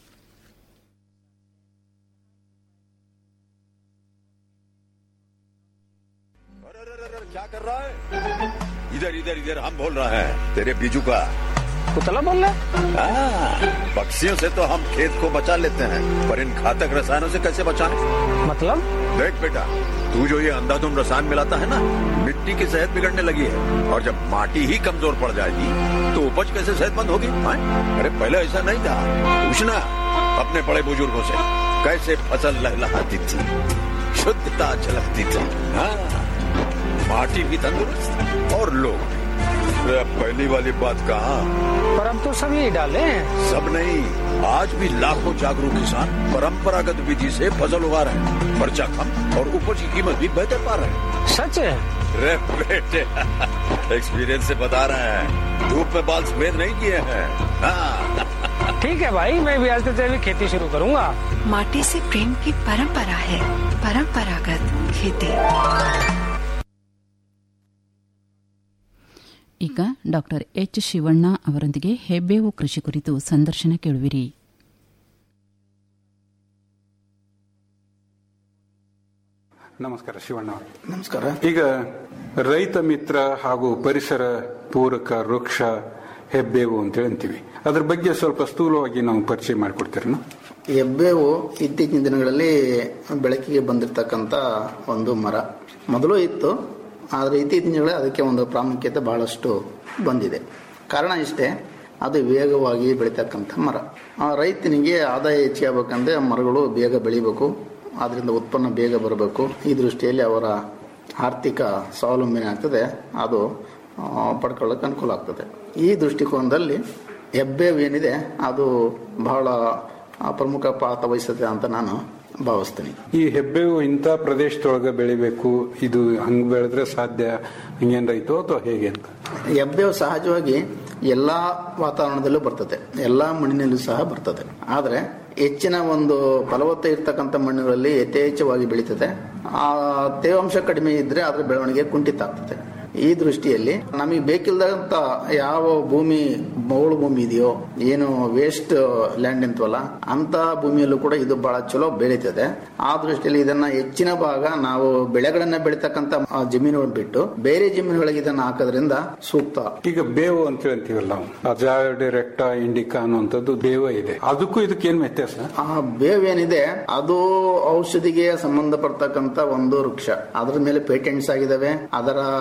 क्या कर रहा है इधर इधर इधर हम बोल रहे हैं तेरे बीजू का कुतला बोल रहा हाँ, पक्षियों से तो हम खेत को बचा लेते हैं पर इन घातक रसायनों से कैसे बचाएं? मतलब देख बेटा तू जो ये अंधाधुंध रसायन मिलाता है ना मिट्टी की सेहत बिगड़ने लगी है और जब माटी ही कमजोर पड़ जाएगी तो उपज कैसे सेहतमंद होगी हाँ? अरे पहले ऐसा नहीं था पूछना अपने बड़े बुजुर्गों से कैसे फसल लहलहाती थी शुद्धता झलकती थी हाँ माटी भी तंदुरुस्त और लोग भी अरे अब पहली वाली बात कहा पर हम तो सब यही डाले हैं सब नहीं आज भी लाखों जागरूक किसान परंपरागत विधि से फसल उगा रहे हैं खर्चा कम और उपज की कीमत भी बेहतर पा रहे हैं सच है रे बेटे एक्सपीरियंस से बता रहे हैं धूप में बाल सफेद नहीं किए हैं हाँ, ठीक है भाई मैं भी आज से जैविक खेती शुरू करूंगा माटी से प्रेम की परंपरा है परंपरागत खेती ಈಗ ಡಾಕ್ಟರ್ ಎಚ್ ಶಿವಣ್ಣ ಅವರೊಂದಿಗೆ ಹೆಬ್ಬೇವು ಕೃಷಿ ಕುರಿತು ಸಂದರ್ಶನ ಕೇಳುವಿರಿ ನಮಸ್ಕಾರ ಶಿವಣ್ಣ ಅವರೇ. ನಮಸ್ಕಾರ ಈಗ ರೈತ ಮಿತ್ರ ಹಾಗೂ ಪರಿಸರ ಪೂರಕ ವೃಕ್ಷ ಹೆಬ್ಬೇವು ಅಂತೇಳಿ ಅಂತೀವಿ ಅದ್ರ ಬಗ್ಗೆ ಸ್ವಲ್ಪ ಸ್ಥೂಲವಾಗಿ ನಾವು ಪರಿಚಯ ಮಾಡಿಕೊಡ್ತೀರಣ್ಣ ಹೆಬ್ಬೇವು ಇತ್ತೀಚಿನ ದಿನಗಳಲ್ಲಿ ಬೆಳಕಿಗೆ ಬಂದಿರತಕ್ಕಂಥ ಒಂದು ಮರ ಮೊದಲು ಇತ್ತು ಆದರೆ ಇತ್ತೀಚಿನ ದಿನಗಳಲ್ಲಿ ಅದಕ್ಕೆ ಒಂದು ಪ್ರಾಮುಖ್ಯತೆ ಬಹಳಷ್ಟು ಬಂದಿದೆ ಕಾರಣ ಇಷ್ಟೇ ಅದು ವೇಗವಾಗಿ ಬೆಳೀತಕ್ಕಂಥ ಮರ ಆ ರೈತನಿಗೆ ಆದಾಯ ಹೆಚ್ಚಾಗಬೇಕಂದ್ರೆ ಮರಗಳು ಬೇಗ ಬೆಳಿಬೇಕು ಅದರಿಂದ ಉತ್ಪನ್ನ ಬೇಗ ಬರಬೇಕು ಈ ದೃಷ್ಟಿಯಲ್ಲಿ ಅವರ ಆರ್ಥಿಕ ಸ್ವಾವಲಂಬನೆ ಆಗ್ತದೆ ಅದು ಆ, ಪಡ್ಕೊಳ್ಳೋಕೆ ಅನುಕೂಲ ಆಗ್ತದೆ ಈ ದೃಷ್ಟಿಕೋನದಲ್ಲಿ ಹೆಬ್ಬೇವು ಏನಿದೆ ಅದು ಬಹಳ ಆ, ಪ್ರಮುಖ ಪಾತ್ರ ವಹಿಸುತ್ತೆ ಅಂತ ನಾನು ಭಾವಿಸ್ತೀನಿ ಈ ಹೆಬ್ಬೇವು ಇಂಥ ಪ್ರದೇಶದೊಳಗೆ ಬೆಳಿಬೇಕು ಇದು ಹಂಗ್ ಬೆಳೆದ್ರೆ ಸಾಧ್ಯ ಹಂಗೇನ್ ರೈತೋ ಅಥವಾ ಹೇಗೆ ಅಂತ ಹೆಬ್ಬೇವು ಸಹಜವಾಗಿ ಎಲ್ಲಾ ವಾತಾವರಣದಲ್ಲೂ ಬರ್ತದೆ ಎಲ್ಲಾ ಮಣ್ಣಿನಲ್ಲೂ ಸಹ ಬರ್ತದೆ ಆದ್ರೆ ಹೆಚ್ಚಿನ ಒಂದು ಫಲವತ್ತ ಇರ್ತಕ್ಕಂಥ ಮಣ್ಣುಗಳಲ್ಲಿ ಯಥೇಚ್ಛವಾಗಿ ಬೆಳೀತದೆ ಆ ತೇವಾಂಶ ಕಡಿಮೆ ಇದ್ರೆ ಅದರ ಬೆಳವಣಿಗೆ ಕುಂಠಿತ ಆಗ್ತದೆ ಈ ದೃಷ್ಟಿಯಲ್ಲಿ ನಮಗೆ ಬೇಕಿಲ್ಲದಂತ ಯಾವ ಭೂಮಿ ಮೌಳು ಭೂಮಿ ಇದೆಯೋ ಏನು ವೇಸ್ಟ್ ಲ್ಯಾಂಡ್ ಅಂತವಲ್ಲ ಅಂತ ಭೂಮಿಯಲ್ಲೂ ಕೂಡ ಇದು ಬಹಳ ಚಲೋ ಬೆಳೀತದೆ ಆ ದೃಷ್ಟಿಯಲ್ಲಿ ಇದನ್ನ ಹೆಚ್ಚಿನ ಭಾಗ ನಾವು ಬೆಳೆಗಳನ್ನ ಬೆಳೀತಕ್ಕಂಥ ಆ, ಜಮೀನು ಬಿಟ್ಟು ಬೇರೆ ಜಮೀನುಗಳಿಗೆ ಇದನ್ನ ಹಾಕೋದ್ರಿಂದ ಸೂಕ್ತ ಈಗ ಬೇವು ಅಂತ ಹೇಳ್ತೀವಲ್ಲ ನಾವು ಅಜಾಡೆ ರೆಕ್ಟಾ ಇಂಡಿಕಾ ಅನ್ನುವಂಥದ್ದು ಬೇವ ಇದೆ ಅದಕ್ಕೂ ಇದಕ್ಕೆ ಏನ್ ವ್ಯತ್ಯಾಸ ಆ ಬೇವು ಏನಿದೆ ಅದು ಔಷಧಿಗೆ ಸಂಬಂಧಪಡ್ತಕ್ಕಂತ ಒಂದು ವೃಕ್ಷ ಅದ್ರ ಮೇಲೆ ಪೇಟೆಂಟ್ಸ್ ಆಗಿದಾವೆ ಅದರ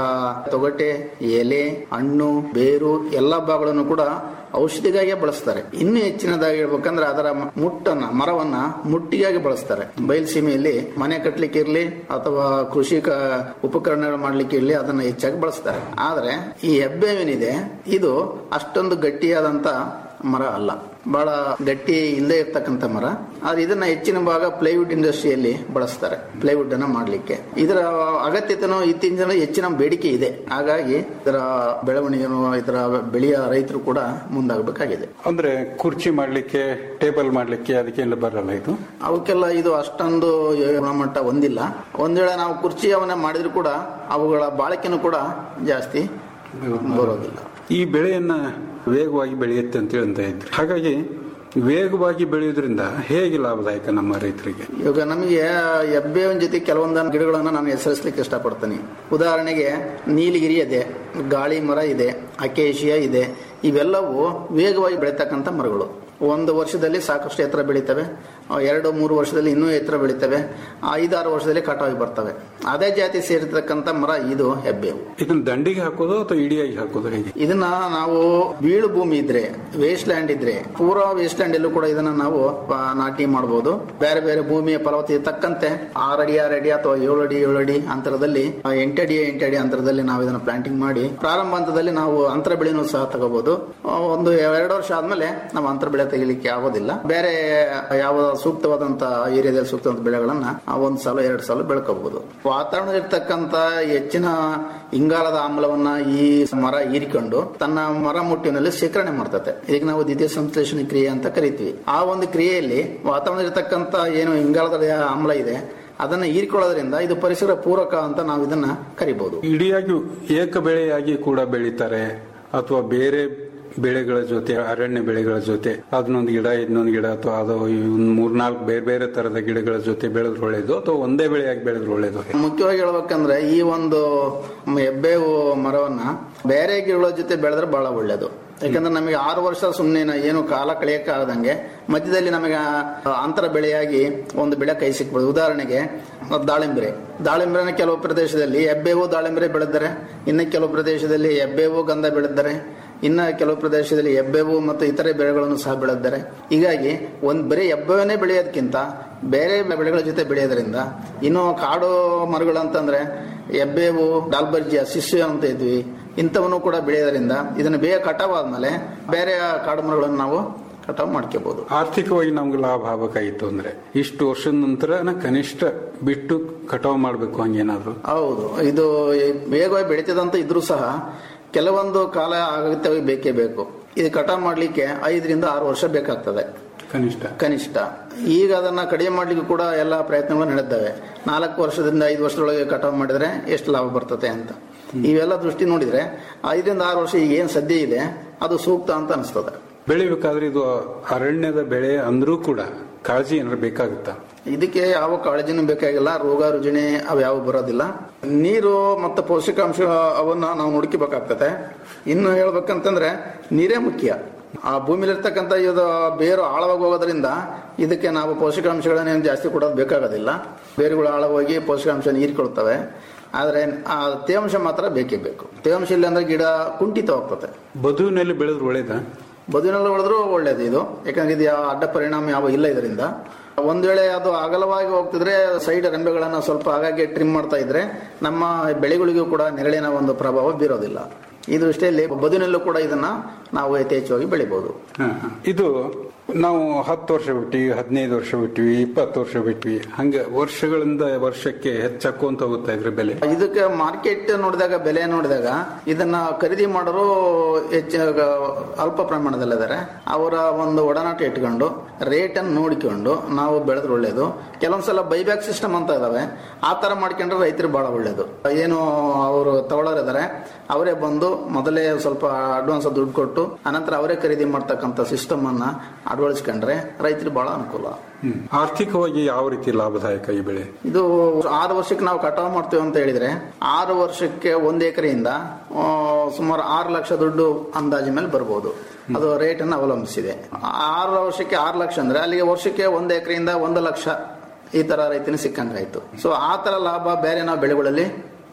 ತೊಗಟೆ ಎಲೆ ಹಣ್ಣು ಬೇರು ಎಲ್ಲಾ ಭಾಗಗಳನ್ನು ಕೂಡ ಔಷಧಿಗಾಗಿ ಬಳಸ್ತಾರೆ ಇನ್ನು ಹೆಚ್ಚಿನದಾಗಿ ಹೇಳ್ಬೇಕಂದ್ರೆ ಅದರ ಮುಟ್ಟನ್ನ ಮರವನ್ನ ಮುಟ್ಟಿಗಾಗಿ ಬಳಸ್ತಾರೆ ಬಯಲುಸೀಮೆಯಲ್ಲಿ ಮನೆ ಕಟ್ಟಲಿಕ್ಕೆ ಇರ್ಲಿ ಅಥವಾ ಕೃಷಿ ಕ- ಉಪಕರಣಗಳು ಮಾಡ್ಲಿಕ್ಕೆ ಇರ್ಲಿ ಅದನ್ನ ಹೆಚ್ಚಾಗಿ ಬಳಸ್ತಾರೆ ಆದ್ರೆ ಈ ಹೆಬ್ಬೇವಿನಿದೆ ಇದು ಅಷ್ಟೊಂದು ಗಟ್ಟಿಯಾದಂತ ಮರ ಅಲ್ಲ ಬಹಳ ಗಟ್ಟಿ ಇಲ್ಲದೆ ಇರ್ತಕ್ಕಂಥ ಮರ ಆದ್ರೆ ಇದನ್ನ ಹೆಚ್ಚಿನ ಭಾಗ ಪ್ಲೈವುಡ್ ಇಂಡಸ್ಟ್ರಿಯಲ್ಲಿ ಬಳಸ್ತಾರೆ ಪ್ಲೈವುಡ್ ಅನ್ನ ಮಾಡ್ಲಿಕ್ಕೆ ಇದರ ಅಗತ್ಯತೆನೂ ಇತ್ತೀಚಿನ ದಿನ ಹೆಚ್ಚಿನ ಬೇಡಿಕೆ ಇದೆ ಹಾಗಾಗಿ ಇದರ ಬೆಳವಣಿಗೆನು ಇದರ ಬೆಳೆಯ ರೈತರು ಕೂಡ ಮುಂದಾಗಬೇಕಾಗಿದೆ ಅಂದ್ರೆ ಕುರ್ಚಿ ಮಾಡ್ಲಿಕ್ಕೆ ಟೇಬಲ್ ಮಾಡ್ಲಿಕ್ಕೆ ಅದಕ್ಕೆಲ್ಲ ಬರಲ್ಲ ಇದು ಅವಕ್ಕೆಲ್ಲ ಇದು ಅಷ್ಟೊಂದು ಗುಣಮಟ್ಟ ಹೊಂದಿಲ್ಲ ಒಂದ್ ವೇಳೆ ನಾವು ಕುರ್ಚಿ ಅವನ್ನ ಮಾಡಿದ್ರು ಕೂಡ ಅವುಗಳ ಬಾಳಿಕೆನೂ ಕೂಡ ಜಾಸ್ತಿ ಬರೋದಿಲ್ಲ ಈ ಬೆಳೆಯನ್ನ ವೇಗವಾಗಿ ಬೆಳೆಯುತ್ತೆ ಅಂತ ಹೇಳ್ತಾ ಇದ್ರು ಹಾಗಾಗಿ ವೇಗವಾಗಿ ಬೆಳೆಯೋದ್ರಿಂದ ಹೇಗೆ ಲಾಭದಾಯಕ ನಮ್ಮ ರೈತರಿಗೆ ಇವಾಗ ನಮಗೆ ಹೆಬ್ಬೇವಿನ ಜೊತೆ ಕೆಲವೊಂದು ಗಿಡಗಳನ್ನು ನಾನು ಹೆಸರಿಸ್ಲಿಕ್ಕೆ ಇಷ್ಟಪಡ್ತೀನಿ ಉದಾಹರಣೆಗೆ ನೀಲಗಿರಿ ಇದೆ ಗಾಳಿ ಮರ ಇದೆ ಅಕೇಶಿಯಾ ಇದೆ ಇವೆಲ್ಲವೂ ವೇಗವಾಗಿ ಬೆಳೀತಕ್ಕಂಥ ಮರಗಳು ಒಂದು ವರ್ಷದಲ್ಲಿ ಸಾಕಷ್ಟು ಎತ್ತರ ಬೆಳೀತವೆ ಆ, ಎರಡು ಮೂರು ವರ್ಷದಲ್ಲಿ ಇನ್ನೂ ಎತ್ತರ ಬೆಳೀತವೆ ಐದಾರು ವರ್ಷದಲ್ಲಿ ಕಟಾವಿ ಬರ್ತವೆ ಅದೇ ಜಾತಿ ಸೇರಿರ್ತಕ್ಕಂಥ ಮರ ಇದು ಹೆಬ್ಬೇವು ಇದನ್ನ ದಂಡಿಗೆ ಹಾಕೋದು ಅಥವಾ ಇಡಿಯಾಗಿ ಹಾಕೋದು ಹೇಗೆ ಇದನ್ನ ನಾವು ಬೀಳು ಭೂಮಿ ಇದ್ರೆ ವೇಸ್ಟ್ ಲ್ಯಾಂಡ್ ಇದ್ರೆ ಪೂರಾ ವೇಸ್ಟ್ ಲ್ಯಾಂಡ್ ಎಲ್ಲೂ ಕೂಡ ಇದನ್ನ ನಾವು ಆ, ನಾಟಿ ಮಾಡಬಹುದು ಬೇರೆ ಬೇರೆ ಭೂಮಿಯ ಫಲವತ್ತತೆ ತಕ್ಕಂತೆ ಆರು ಅಡಿ ಆರು ಅಡಿ ಅಥವಾ ಏಳು ಅಡಿ ಏಳು ಅಡಿ ಅಂತರದಲ್ಲಿ ಆ, ಎಂಟಡಿ ಎಂಟಡಿ ಅಂತರದಲ್ಲಿ ನಾವು ಇದನ್ನ ಪ್ಲಾಂಟಿಂಗ್ ಮಾಡಿ ಪ್ರಾರಂಭ ಹಂತದಲ್ಲಿ ನಾವು ಅಂತರ ಬೆಳೆನೂ ಸಹ ತಗೋಬಹುದು ಆ, ಒಂದು ಎರಡು ವರ್ಷ ಆದ್ಮೇಲೆ ನಾವು ಅಂತರ ಬೆಳೆ ತೆಗಿಲಿಕ್ಕೆ ಆಗೋದಿಲ್ಲ ಬೇರೆ ಯಾವ ಸೂಕ್ತವಾದಂತ ಏರಿಯಾದಲ್ಲಿ ಸೂಕ್ತವಾದ ಬೆಳೆಗಳನ್ನ ಆ ಒಂದ್ ಸಲ ಎರಡು ಸಲ ಬೆಳ್ಕೋಬಹುದು ವಾತಾವರಣದಲ್ಲಿ ಇರ್ತಕ್ಕಂತ ಹೆಚ್ಚಿನ ಇಂಗಾಲದ ಆಮ್ಲವನ್ನ ಈ ಮರ ಹೀರಿಕೊಂಡು ತನ್ನ ಮರ ಮುಟ್ಟಿನಲ್ಲಿ ಶೇಖರಣೆ ಮಾಡ್ತತೆ ಈಗ ನಾವು ದ್ವಿತೀಯ ಸಂಶ್ಲೇಷಣೆ ಕ್ರಿಯೆ ಅಂತ ಕರಿತೀವಿ ಆ ಒಂದು ಕ್ರಿಯೆಯಲ್ಲಿ ವಾತಾವರಣ ಇರತಕ್ಕಂತ ಏನು ಇಂಗಾಲದ ಆಮ್ಲ ಇದೆ ಅದನ್ನ ಹೀರಿಕೊಳ್ಳೋದ್ರಿಂದ ಇದು ಪರಿಸರ ಪೂರಕ ಅಂತ ನಾವು ಇದನ್ನ ಕರಿಬಹುದು ಇಡಿಯಾಗಿ ಏಕ ಬೆಳೆಯಾಗಿ ಕೂಡ ಬೆಳೀತಾರೆ ಅಥವಾ ಬೇರೆ ಬೆಳೆಗಳ ಜೊತೆ ಅರಣ್ಯ ಬೆಳೆಗಳ ಜೊತೆ ಅದನ್ನೊಂದು ಗಿಡ ಇನ್ನೊಂದು ಗಿಡ ಅಥವಾ ಅದು ಒಂದು ಮೂರ್ನಾಲ್ಕು ಬೇರೆ ಬೇರೆ ತರದ ಗಿಡಗಳ ಜೊತೆ ಬೆಳೆದ್ರೆ ಒಳ್ಳೇದು ಅಥವಾ ಒಂದೇ ಬೆಳೆಯಾಗಿ ಬೆಳೆದ್ರೆ ಒಳ್ಳೇದು ಮುಖ್ಯವಾಗಿ ಹೇಳ್ಬೇಕಂದ್ರೆ ಈ ಒಂದು ಹೆಬ್ಬೇವು ಮರವನ್ನ ಬೇರೆ ಗಿಡಗಳ ಜೊತೆ ಬೆಳೆದ್ರೆ ಬಹಳ ಒಳ್ಳೇದು ಯಾಕಂದ್ರೆ ನಮಗೆ ಆರು ವರ್ಷ ಸುಮ್ಮನೆ ಏನು ಕಾಲ ಕಳೆಯಕ್ಕೆ ಆಗದಂಗೆ ಮಧ್ಯದಲ್ಲಿ ನಮಗೆ ಆ ಅಂತರ ಬೆಳೆಯಾಗಿ ಒಂದು ಬೆಳೆ ಕೈ ಸಿಕ್ಬೋದು ಉದಾಹರಣೆಗೆ ದಾಳಿಂಬೆ ದಾಳಿಂಬೆನ ಕೆಲವು ಪ್ರದೇಶದಲ್ಲಿ ಹೆಬ್ಬೇವು ದಾಳಿಂಬೆ ಬೆಳೆದರೆ ಇನ್ನು ಕೆಲವು ಪ್ರದೇಶದಲ್ಲಿ ಹೆಬ್ಬೇವು ಗಂಧ ಬೆಳೆದರೆ ಇನ್ನ ಕೆಲವು ಪ್ರದೇಶದಲ್ಲಿ ಹೆಬ್ಬೇವು ಮತ್ತು ಇತರೆ ಬೆಳೆಗಳನ್ನು ಸಹ ಬೆಳೆದಿದ್ದಾರೆ ಹೀಗಾಗಿ ಒಂದ್ ಬರೀ ಹೆಬ್ಬೆವನ್ನೇ ಬೆಳೆಯೋದಕ್ಕಿಂತ ಬೇರೆ ಬೆಳೆಗಳ ಜೊತೆ ಬೆಳೆಯೋದ್ರಿಂದ ಇನ್ನು ಕಾಡು ಮರಗಳು ಅಂತಂದ್ರೆ ಹೆಬ್ಬೇವು ಡಾಲ್ಬರ್ಜಿಯ ಶಿಷ್ಯ ಅಂತ ಇದ್ವಿ ಇಂಥವನ್ನು ಕೂಡ ಬೆಳೆಯೋದ್ರಿಂದ ಇದನ್ನ ಬೇಗ ಕಟಾವ್ ಆದ್ಮೇಲೆ ಬೇರೆ ಕಾಡು ಮರಗಳನ್ನು ನಾವು ಕಟಾವ್ ಮಾಡ್ಕೋಬಹುದು ಆರ್ಥಿಕವಾಗಿ ನಮ್ಗೆ ಲಾಭ ಆಗಬೇಕಾಗಿತ್ತು ಅಂದ್ರೆ ಇಷ್ಟು ವರ್ಷದ ನಂತರ ಕನಿಷ್ಠ ಬಿಟ್ಟು ಕಟಾವು ಮಾಡ್ಬೇಕು ಹಂಗೇನಾದ್ರು ಹೌದು ಇದು ವೇಗವಾಗಿ ಬೆಳೀತದಂತ ಇದ್ರೂ ಸಹ ಕೆಲವೊಂದು ಕಾಲ ಅಗತ್ಯವಾಗಿ ಬೇಕೇ ಬೇಕು ಇದು ಕಟಾವ್ ಮಾಡ್ಲಿಕ್ಕೆ ಐದರಿಂದ ಆರು ವರ್ಷ ಬೇಕಾಗ್ತದೆ ಕನಿಷ್ಠ ಕನಿಷ್ಠ ಈಗ ಅದನ್ನ ಕಡಿಮೆ ಮಾಡ್ಲಿಕ್ಕೆ ಕೂಡ ಎಲ್ಲ ಪ್ರಯತ್ನಗಳು ನಡೆದಿದ್ದಾವೆ ನಾಲ್ಕು ವರ್ಷದಿಂದ ಐದು ವರ್ಷದೊಳಗೆ ಕಟಾವ್ ಮಾಡಿದ್ರೆ ಎಷ್ಟು ಲಾಭ ಬರ್ತದೆ ಅಂತ ಇವೆಲ್ಲ ದೃಷ್ಟಿ ನೋಡಿದ್ರೆ ಐದರಿಂದ ಆರು ವರ್ಷ ಈಗ ಏನ್ ಸದ್ಯ ಇದೆ ಅದು ಸೂಕ್ತ ಅಂತ ಅನಿಸ್ತದೆ ಬೆಳಿಬೇಕಾದ್ರೆ ಇದು ಅರಣ್ಯದ ಬೆಳೆ ಅಂದ್ರೂ ಕೂಡ ಕಾಳಜಿ ಏನಾದ್ರು ಬೇಕಾಗುತ್ತಾ ಇದಕ್ಕೆ ಯಾವ ಕಾಳಜಿನೂ ಬೇಕಾಗಿಲ್ಲ ರೋಗ ರುಜಿನಿ ಅವು ಯಾವ ಬರೋದಿಲ್ಲ ನೀರು ಮತ್ತು ಪೋಷಕಾಂಶ ಅವನ್ನ ನಾವು ನೋಡ್ಕೋಬೇಕಾಗ್ತದೆ ಇನ್ನು ಹೇಳ್ಬೇಕಂತಂದ್ರೆ ನೀರೇ ಮುಖ್ಯ ಆ ಭೂಮಿಲಿರ್ತಕ್ಕಂಥ ಇದು ಬೇರು ಆಳವಾಗಿ ಹೋಗೋದ್ರಿಂದ ಇದಕ್ಕೆ ನಾವು ಪೋಷಕಾಂಶಗಳನ್ನೇನು ಜಾಸ್ತಿ ಕೊಡೋದು ಬೇಕಾಗೋದಿಲ್ಲ ಬೇರುಗಳು ಆಳವಾಗಿ ಪೋಷಕಾಂಶ ಹೀರಿಕೊಳ್ತವೆ ಆದ್ರೆ ಆ ತೇವಾಂಶ ಮಾತ್ರ ಬೇಕೇ ಬೇಕು ತೇವಾಂಶ ಇಲ್ಲ ಅಂದ್ರೆ ಗಿಡ ಕುಂಠಿತವಾಗ್ತದೆ ಬದುವಿನಲ್ಲಿ ಬೆಳೆದ್ರೆ ಒಳ್ಳೇದಾ ಬದುವಿನಲ್ಲಿ ಹೊಡೆದ್ರು ಒಳ್ಳೇದು ಇದು ಯಾಕಂದ್ರೆ ಇದು ಯಾವ ಅಡ್ಡ ಪರಿಣಾಮ ಯಾವ ಇಲ್ಲ ಇದರಿಂದ ಒಂದ್ ವೇಳೆ ಅದು ಅಗಲವಾಗಿ ಹೋಗ್ತಿದ್ರೆ ಸೈಡ್ ರೆಂಬೆಗಳನ್ನ ಸ್ವಲ್ಪ ಆಗಾಗ್ಗೆ ಟ್ರಿಮ್ ಮಾಡ್ತಾ ಇದ್ರೆ ನಮ್ಮ ಬೆಳೆಗಳಿಗೂ ಕೂಡ ನೆರಳಿನ ಒಂದು ಪ್ರಭಾವ ಬೀರೋದಿಲ್ಲ ಈ ದೃಷ್ಟಿಯಲ್ಲಿ ಬದುವಿನಲ್ಲೂ ಕೂಡ ಇದನ್ನ ನಾವು ಯಥೇಚ್ಛವಾಗಿ ಬೆಳಿಬಹುದು ಹ, ಹ. ಇದು ನಾವು ಹತ್ತು ವರ್ಷ ಬಿಟ್ಟಿವಿ ಹದಿನೈದು ವರ್ಷ ಬಿಟ್ಟಿವಿ ಇಪ್ಪತ್ತು ವರ್ಷ ಬಿಟ್ವಿ ಹಂಗ ವರ್ಷಗಳಿಂದ ವರ್ಷಕ್ಕೆ ಹೆಚ್ಚಾಕೊಂತ ಹೋಗ್ತಾ ಇದ್ರೆ ಬೆಲೆ ಇದಕ್ಕೆ ಮಾರ್ಕೆಟ್ ನೋಡಿದಾಗ ಬೆಲೆ ನೋಡಿದಾಗ ಇದನ್ನ ಖರೀದಿ ಮಾಡೋರು ಹೆಚ್ಚ ಅಲ್ಪ ಪ್ರಮಾಣದಲ್ಲಿದ್ದಾರೆ ಅವರ ಒಂದು ಒಡನಾಟ ಇಟ್ಕೊಂಡು ರೇಟ್ ಅನ್ನು ನೋಡಿಕೊಂಡು ನಾವು ಬೆಳೆದ್ರೆ ಒಳ್ಳೇದು ಕೆಲವೊಂದ್ಸಲ ಬೈಬ್ಯಾಕ್ ಸಿಸ್ಟಮ್ ಅಂತ ಇದಾವೆ ಆ ತರ ಮಾಡ್ಕೊಂಡ್ರೆ ರೈತರು ಬಹಳ ಒಳ್ಳೇದು ಏನು ಅವರು ತಗೊಳ್ಳೋರಿದ್ದಾರೆ ಅವರೇ ಬಂದು ಮೊದಲೇ ಸ್ವಲ್ಪ ಅಡ್ವಾನ್ಸ್ ದುಡ್ಡು ಕೊಟ್ಟು ಅನಂತರ ಅವರೇ ಖರೀದಿ ಮಾಡ್ತಕ್ಕಂಥ ಸಿಸ್ಟಮ್ ಅನ್ನ ಅಳವಡಿಸ್ಕೊಂಡ್ರೆ ರೈತರಿಗೆ ಬಹಳ ಅನುಕೂಲ ಹ್ಮ್. ಆರ್ಥಿಕವಾಗಿ ಯಾವ ರೀತಿ ಲಾಭದಾಯಕ ಈ ಬೆಳೆ ಇದು ಆರು ವರ್ಷಕ್ಕೆ ನಾವು ಕಟಾವು ಮಾಡ್ತೇವೆ ಅಂತ ಹೇಳಿದ್ರೆ ಆರು ವರ್ಷಕ್ಕೆ ಒಂದು ಎಕರೆಯಿಂದ ಆ, ಸುಮಾರು ಆರು ಲಕ್ಷ ದುಡ್ಡು ಅಂದಾಜು ಮೇಲೆ ಬರ್ಬೋದು ಅದು ರೇಟ್ ಅನ್ನು ಅವಲಂಬಿಸಿದೆ ಆರು ವರ್ಷಕ್ಕೆ ಆರು ಲಕ್ಷ ಅಂದ್ರೆ ಅಲ್ಲಿಗೆ ವರ್ಷಕ್ಕೆ ಒಂದು ಎಕರೆಯಿಂದ ಒಂದು ಲಕ್ಷ ಈ ತರ ರೈತನ ಸಿಕ್ಕಂಗಾಯ್ತು ಸೊ ಆ ತರ ಲಾಭ ಬೇರೆ ನಾವು ಬೆಳೆಗಳಲ್ಲಿ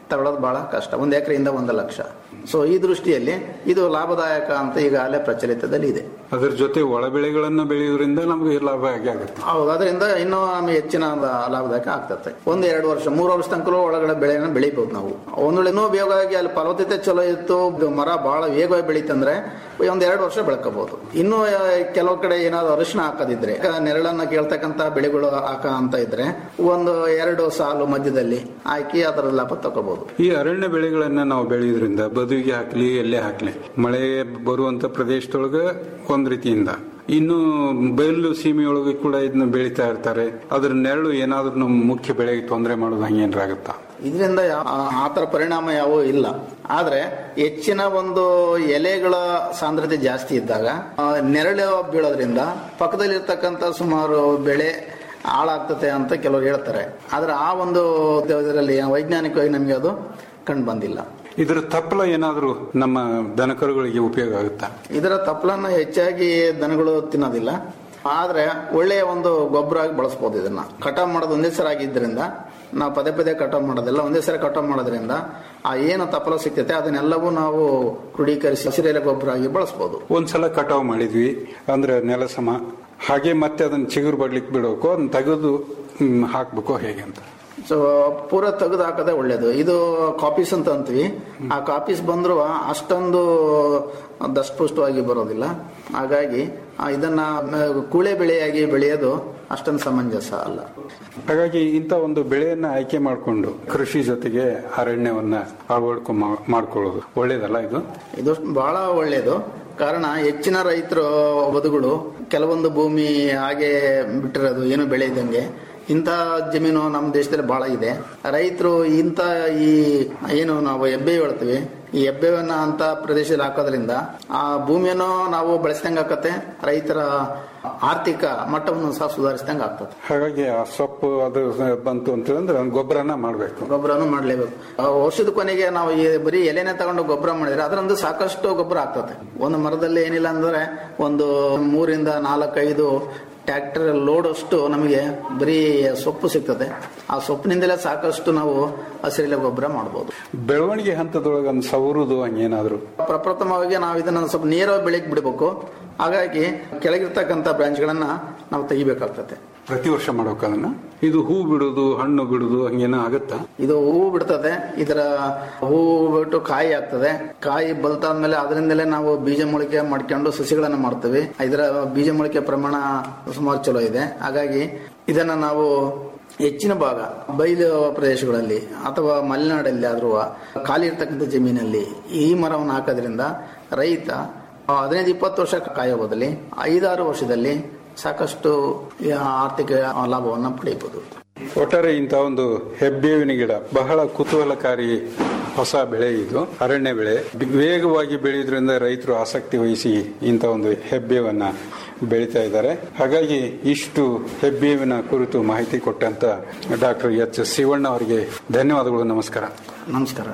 ತಗೊಳ್ಳೋದು ಬಹಳ ಕಷ್ಟ ಒಂದು ಎಕರೆಯಿಂದ ಒಂದು ಲಕ್ಷ ಸೊ ಈ ದೃಷ್ಟಿಯಲ್ಲಿ ಇದು ಲಾಭದಾಯಕ ಅಂತ ಈಗಾಗಲೇ ಪ್ರಚಲಿತದಲ್ಲಿ ಇದೆ ಅದ್ರ ಜೊತೆ ಒಳ ಬೆಳೆಗಳನ್ನ ಬೆಳೆಯೋದ್ರಿಂದ ನಮಗೆ ಲಾಭ ಆಗಿ ಆಗುತ್ತೆ ಹೌದು ಅದರಿಂದ ಇನ್ನೂ ನಮಗೆ ಹೆಚ್ಚಿನ ಲಾ- ಲಾಭದಾಯಕ ಆಗ್ತದೆ ಒಂದು ಎರಡು ವರ್ಷ ಮೂರು ವರ್ಷ ತನಕ ಒಳಗಡೆ ಬೆಳೆಯನ್ನು ಬೆಳಿಬಹುದು ನಾವು ಒಂದು ವೇಳೆ ಇನ್ನೂ ವೇಗವಾಗಿ ಅಲ್ಲಿ ಫಲವತ್ತತೆ ಚಲೋ ಇತ್ತು ಇದು ಮರ ಬಹಳ ವೇಗವಾಗಿ ಬೆಳೀತಂದ್ರೆ ಒಂದ್ ಎರಡು ವರ್ಷ ಬೆಳ್ಕೋಬಹುದು ಇನ್ನು ಆ, ಕೆಲವು ಕಡೆ ಏನಾದ್ರು ಅರಿಶಿನ ಹಾಕದಿದ್ರೆ ಈಗ ನೆರಳನ್ನ ಕೇಳ್ತಕ್ಕಂತ ಬೆಳೆಗಳು ಹಾಕ ಅಂತ ಇದ್ರೆ ಒಂದು ಎರಡು ಸಾಲು ಮಧ್ಯದಲ್ಲಿ ಹಾಕಿ ಅದರ ಲಾಭ ತಗೋಬಹುದು ಈ ಅರಣ್ಯ ಬೆಳೆಗಳನ್ನ ನಾವು ಬೆಳೆಯೋದ್ರಿಂದ ಬದುವಿಗೆ ಹಾಕ್ಲಿ ಎಲ್ಲೇ ಹಾಕ್ಲಿ ಮಳೆ ಬರುವಂತ ಪ್ರದೇಶದೊಳಗ ಒಂದ್ ರೀತಿಯಿಂದ ಇನ್ನು ಬಯಲು ಸೀಮೆಯೊಳಗೆ ಕೂಡ ಇದನ್ನ ಬೆಳೀತಾ ಇರ್ತಾರೆ ಅದ್ರ ನೆರಳು ಏನಾದ್ರೂ ನಮ್ಮ ಮುಖ್ಯ ಬೆಳೆಗೆ ತೊಂದರೆ ಮಾಡೋದು ಹಂಗೇನ್ರ ಆಗುತ್ತಾ ಇದರಿಂದ ಆತರ ಪರಿಣಾಮ ಯಾವೂ ಇಲ್ಲ ಆದ್ರೆ ಹೆಚ್ಚಿನ ಒಂದು ಎಲೆಗಳ ಸಾಂದ್ರತೆ ಜಾಸ್ತಿ ಇದ್ದಾಗ ಆ, ನೆರಳು ಬೀಳೋದ್ರಿಂದ ಪಕ್ಕದಲ್ಲಿರ್ತಕ್ಕಂಥ ಸುಮಾರು ಬೆಳೆ ಹಾಳಾಗ್ತತೆ ಅಂತ ಕೆಲವರು ಹೇಳ್ತಾರೆ ಆದ್ರೆ ಆ ಒಂದು ಇದರಲ್ಲಿ ವೈಜ್ಞಾನಿಕವಾಗಿ ನಮಗೆ ಅದು ಕಂಡು ಬಂದಿಲ್ಲ ಇದ್ರ ತಪ್ಪಲ ಏನಾದ್ರೂ ನಮ್ಮ ದನಕರುಗಳಿಗೆ ಉಪಯೋಗ ಆಗುತ್ತಾ ಇದರ ತಪ್ಪಲನ್ನ ಹೆಚ್ಚಾಗಿ ದನಗಳು ತಿನ್ನೋದಿಲ್ಲ ಆದ್ರೆ ಒಳ್ಳೆಯ ಒಂದು ಗೊಬ್ಬರ ಆಗಿ ಬಳಸ್ಬೋದು ಇದನ್ನ ಕಟಾವ್ ಮಾಡೋದು ಒಂದೇ ಸರಿ ಆಗಿದ್ದರಿಂದ ನಾವು ಪದೇ ಪದೇ ಕಟಾವ್ ಮಾಡೋದಿಲ್ಲ ಒಂದೇ ಸರಿ ಕಟಾವ್ ಮಾಡೋದ್ರಿಂದ ಆ ಏನು ತಪ್ಪಲ ಸಿಗ್ತೈತೆ ಅದನ್ನೆಲ್ಲವೂ ನಾವು ಕ್ರೋಢೀಕರಿಸಿ ಹಸಿರೆಲೆ ಗೊಬ್ಬರ ಆಗಿ ಬಳಸ್ಬೋದು ಒಂದ್ಸಲ ಕಟಾವ್ ಮಾಡಿದ್ವಿ ಅಂದ್ರೆ ನೆಲ ಸಮ ಹಾಗೆ ಮತ್ತೆ ಅದನ್ನ ಚಿಗುರು ಬಡ್ಲಿಕ್ಕೆ ಬಿಡೋಕೋ ಅದನ್ನ ತೆಗೆದು ಹ್ಮ್, ಹಾಕ್ಬೇಕೋ ಹೇಗೆ ಅಂತ ಸೊ ಪೂರ ತೆಗೆದು ಹಾಕೋದೇ ಒಳ್ಳೇದು ಇದು ಕಾಪೀಸ್ ಅಂತ ಅಂತೀವಿ ಆ ಕಾಪೀಸ್ ಬಂದ್ರು ಅಷ್ಟೊಂದು ದಷ್ಟಪುಷ್ಟವಾಗಿ ಬರೋದಿಲ್ಲ ಹಾಗಾಗಿ ಆ, ಇದನ್ನ ಮ, ಕೂಳೆ ಬೆಳೆಯಾಗಿ ಬೆಳೆಯೋದು ಅಷ್ಟೊಂದು ಸಮಂಜಸ ಅಲ್ಲ ಹಾಗಾಗಿ ಇಂಥ ಒಂದು ಬೆಳೆಯನ್ನ ಆಯ್ಕೆ ಮಾಡಿಕೊಂಡು ಕೃಷಿ ಜೊತೆಗೆ ಅರಣ್ಯವನ್ನ ಅಳವಡಿಕೆ ಮಾಡ್ಕೊಳ್ಳೋದು ಒಳ್ಳೇದಲ್ಲ ಇದು ಇದು ಬಹಳ ಒಳ್ಳೆಯದು ಕಾರಣ ಹೆಚ್ಚಿನ ರೈತರು ಬದುಗಳು ಕೆಲವೊಂದು ಭೂಮಿ ಹಾಗೆ ಬಿಟ್ಟಿರೋದು ಏನು ಬೆಳೆಯದಂಗೆ ಇಂಥ ಜಮೀನು ನಮ್ಮ ದೇಶದಲ್ಲಿ ಬಹಳ ಇದೆ ರೈತರು ಇಂಥ ಈ ಏನು ನಾವು ಎಬ್ಬೆ ಹೇಳ್ತೀವಿ ಈ ಎಬ್ಬೆವನ್ನ ಅಂತ ಪ್ರದೇಶದಲ್ಲಿ ಹಾಕೋದ್ರಿಂದ ಆ ಭೂಮಿಯನ್ನು ನಾವು ಬಳಸಿದಂಗೆ ಆಕತ್ತೆ ರೈತರ ಆರ್ಥಿಕ ಮಟ್ಟವನ್ನು ಸಹ ಸುಧಾರಿಸಿದಂಗೆ ಆಗ್ತದೆ ಹಾಗಾಗಿ ಆ ಸೊಪ್ಪು ಅದು ಬಂತು ಅಂತಂದ್ರೆ ಗೊಬ್ಬರನ ಮಾಡಬೇಕು ಗೊಬ್ಬರನು ಮಾಡಲೇಬೇಕು ವರ್ಷದ ಕೊನೆಗೆ ನಾವು ಈ ಬರೀ ಎಲೆನೆ ತಗೊಂಡು ಗೊಬ್ಬರ ಮಾಡಿದ್ರೆ ಅದರೊಂದು ಸಾಕಷ್ಟು ಗೊಬ್ಬರ ಆಗ್ತದೆ ಒಂದು ಮರದಲ್ಲಿ ಏನಿಲ್ಲ ಅಂದ್ರೆ ಒಂದು ಮೂರಿಂದ ನಾಲ್ಕೈದು ಟ್ರ್ಯಾಕ್ಟರ್ ಲೋಡ್ ಅಷ್ಟು ನಮಗೆ ಬರೀ ಸೊಪ್ಪು ಸಿಗ್ತದೆ ಆ ಸೊಪ್ಪಿನಿಂದಲೇ ಸಾಕಷ್ಟು ನಾವು ಹಸಿರೆಲೆ ಗೊಬ್ಬರ ಮಾಡಬಹುದು ಬೆಳವಣಿಗೆ ಹಂತದೊಳಗೆ ಒಂದು ಸವರುದು ಹಂಗೇನಾದ್ರು ಪ್ರಪ್ರಥಮವಾಗಿ ನಾವು ಇದನ್ನ ಸ್ವಲ್ಪ ನೇರವಾಗಿ ಬೆಳಗ್ಗೆ ಬಿಡಬೇಕು ಹಾಗಾಗಿ ಕೆಳಗಿರ್ತಕ್ಕಂಥ ಬ್ರಾಂಚ್ಗಳನ್ನ ನಾವು ತೆಗಿಬೇಕಾಗ್ತದೆ ಪ್ರತಿ ವರ್ಷ ಮಾಡೋಕೆ ಅದನ್ನ ಇದು ಹೂ ಬಿಡುದು ಹಣ್ಣು ಬಿಡುದು ಹಂಗೇನೋ ಆಗುತ್ತಾ ಇದು ಹೂವು ಬಿಡ್ತದೆ ಇದರ ಹೂವು ಬಿಟ್ಟು ಕಾಯಿ ಆಗ್ತದೆ ಕಾಯಿ ಬಲ್ತಾದ್ಮೇಲೆ ಅದರಿಂದಲೇ ನಾವು ಬೀಜ ಮೊಳಕೆ ಮಾಡ್ಕೊಂಡು ಸಸಿಗಳನ್ನ ಮಾಡ್ತೀವಿ ಇದರ ಬೀಜ ಮೊಳಕೆ ಪ್ರಮಾಣ ಸುಮಾರು ಚಲೋ ಇದೆ ಹಾಗಾಗಿ ಇದನ್ನ ನಾವು ಹೆಚ್ಚಿನ ಭಾಗ ಬಯಲು ಪ್ರದೇಶಗಳಲ್ಲಿ ಅಥವಾ ಮಲೆನಾಡಲ್ಲಿ ಆದ್ರೂ ಖಾಲಿ ಇರ್ತಕ್ಕಂಥ ಜಮೀನಲ್ಲಿ ಈ ಮರವನ್ನು ಹಾಕೋದ್ರಿಂದ ರೈತ ಹದಿನೈದು ಇಪ್ಪತ್ತು ವರ್ಷ ಕಾಯೋ ಬದಲಿ ಐದಾರು ವರ್ಷದಲ್ಲಿ ಸಾಕಷ್ಟು ಈ ಆರ್ಥಿಕ ಲಾಭವನ್ನು ಪಡೆಯಬಹುದು ಒಟ್ಟಾರೆ ಇಂಥ ಒಂದು ಹೆಬ್ಬೇವಿನ ಗಿಡ ಬಹಳ ಕುತೂಹಲಕಾರಿ ಹೊಸ ಬೆಳೆ ಇದು ಅರಣ್ಯ ಬೆಳೆ ವೇಗವಾಗಿ ಬೆಳೆಯೋದ್ರಿಂದ ರೈತರು ಆಸಕ್ತಿ ವಹಿಸಿ ಇಂಥ ಒಂದು ಹೆಬ್ಬೇವನ್ನ ಬೆಳೀತಾ ಇದ್ದಾರೆ ಹಾಗಾಗಿ ಇಷ್ಟು ಹೆಬ್ಬೇವಿನ ಕುರಿತು ಮಾಹಿತಿ ಕೊಟ್ಟಂತ ಡಾಕ್ಟರ್ ಎಚ್ ಶಿವಣ್ಣ ಅವರಿಗೆ ಧನ್ಯವಾದಗಳು ನಮಸ್ಕಾರ ನಮಸ್ಕಾರ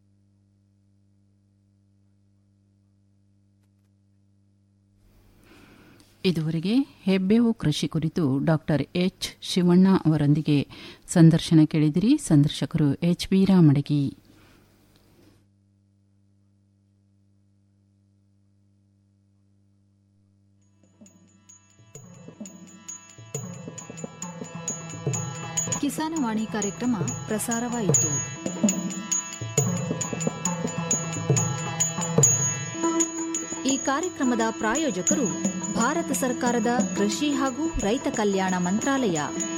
ಇದುವರೆಗೆ ಹೆಬ್ಬೇವು ಕೃಷಿ ಕುರಿತು ಡಾಕ್ಟರ್ ಎಚ್ ಶಿವಣ್ಣ ಅವರೊಂದಿಗೆ ಸಂದರ್ಶನ ಕೇಳಿದಿರಿ ಸಂದರ್ಶಕರು ಎಚ್ ಬಿ ರಾಮಡಗಿ ಕಿಸಾನವಾಣಿ ಕಾರ್ಯಕ್ರಮ ಪ್ರಸಾರವಾಯಿತು ಈ ಕಾರ್ಯಕ್ರಮದ ಪ್ರಾಯೋಜಕರು ಭಾರತ ಸರ್ಕಾರದ ಕೃಷಿ ಹಾಗೂ ರೈತ ಕಲ್ಯಾಣ ಮಂತ್ರಾಲಯ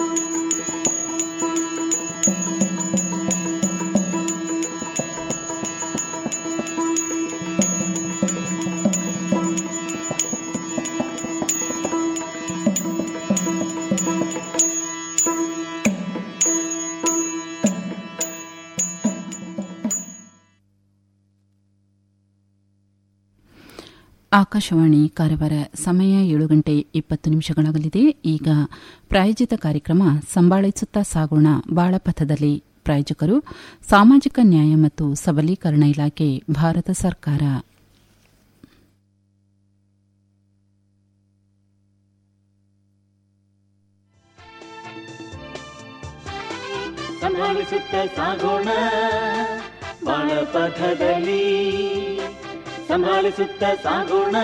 ಆಕಾಶವಾಣಿ ಕಾರವಾರ ಸಮಯ ಏಳು ಗಂಟೆ ಇಪ್ಪತ್ತು ನಿಮಿಷಗಳಾಗಲಿದೆ ಈಗ ಪ್ರಾಯೋಜಿತ ಕಾರ್ಯಕ್ರಮ ಸಂಬಾಳಿಸುತ್ತಾ ಸಾಗೋಣ ಬಾಳಪಥದಲ್ಲಿ ಪ್ರಾಯೋಜಕರು ಸಾಮಾಜಿಕ ನ್ಯಾಯ ಮತ್ತು ಸಬಲೀಕರಣ ಇಲಾಖೆ ಭಾರತ ಸರ್ಕಾರ ಸಂಭಾಳಿಸುತ್ತ ಸಾಗೋಣ ಬಾಣಪಥದಲ್ಲಿ ಸಂಭಾಳಿಸುತ್ತ ಸಾಗೋಣ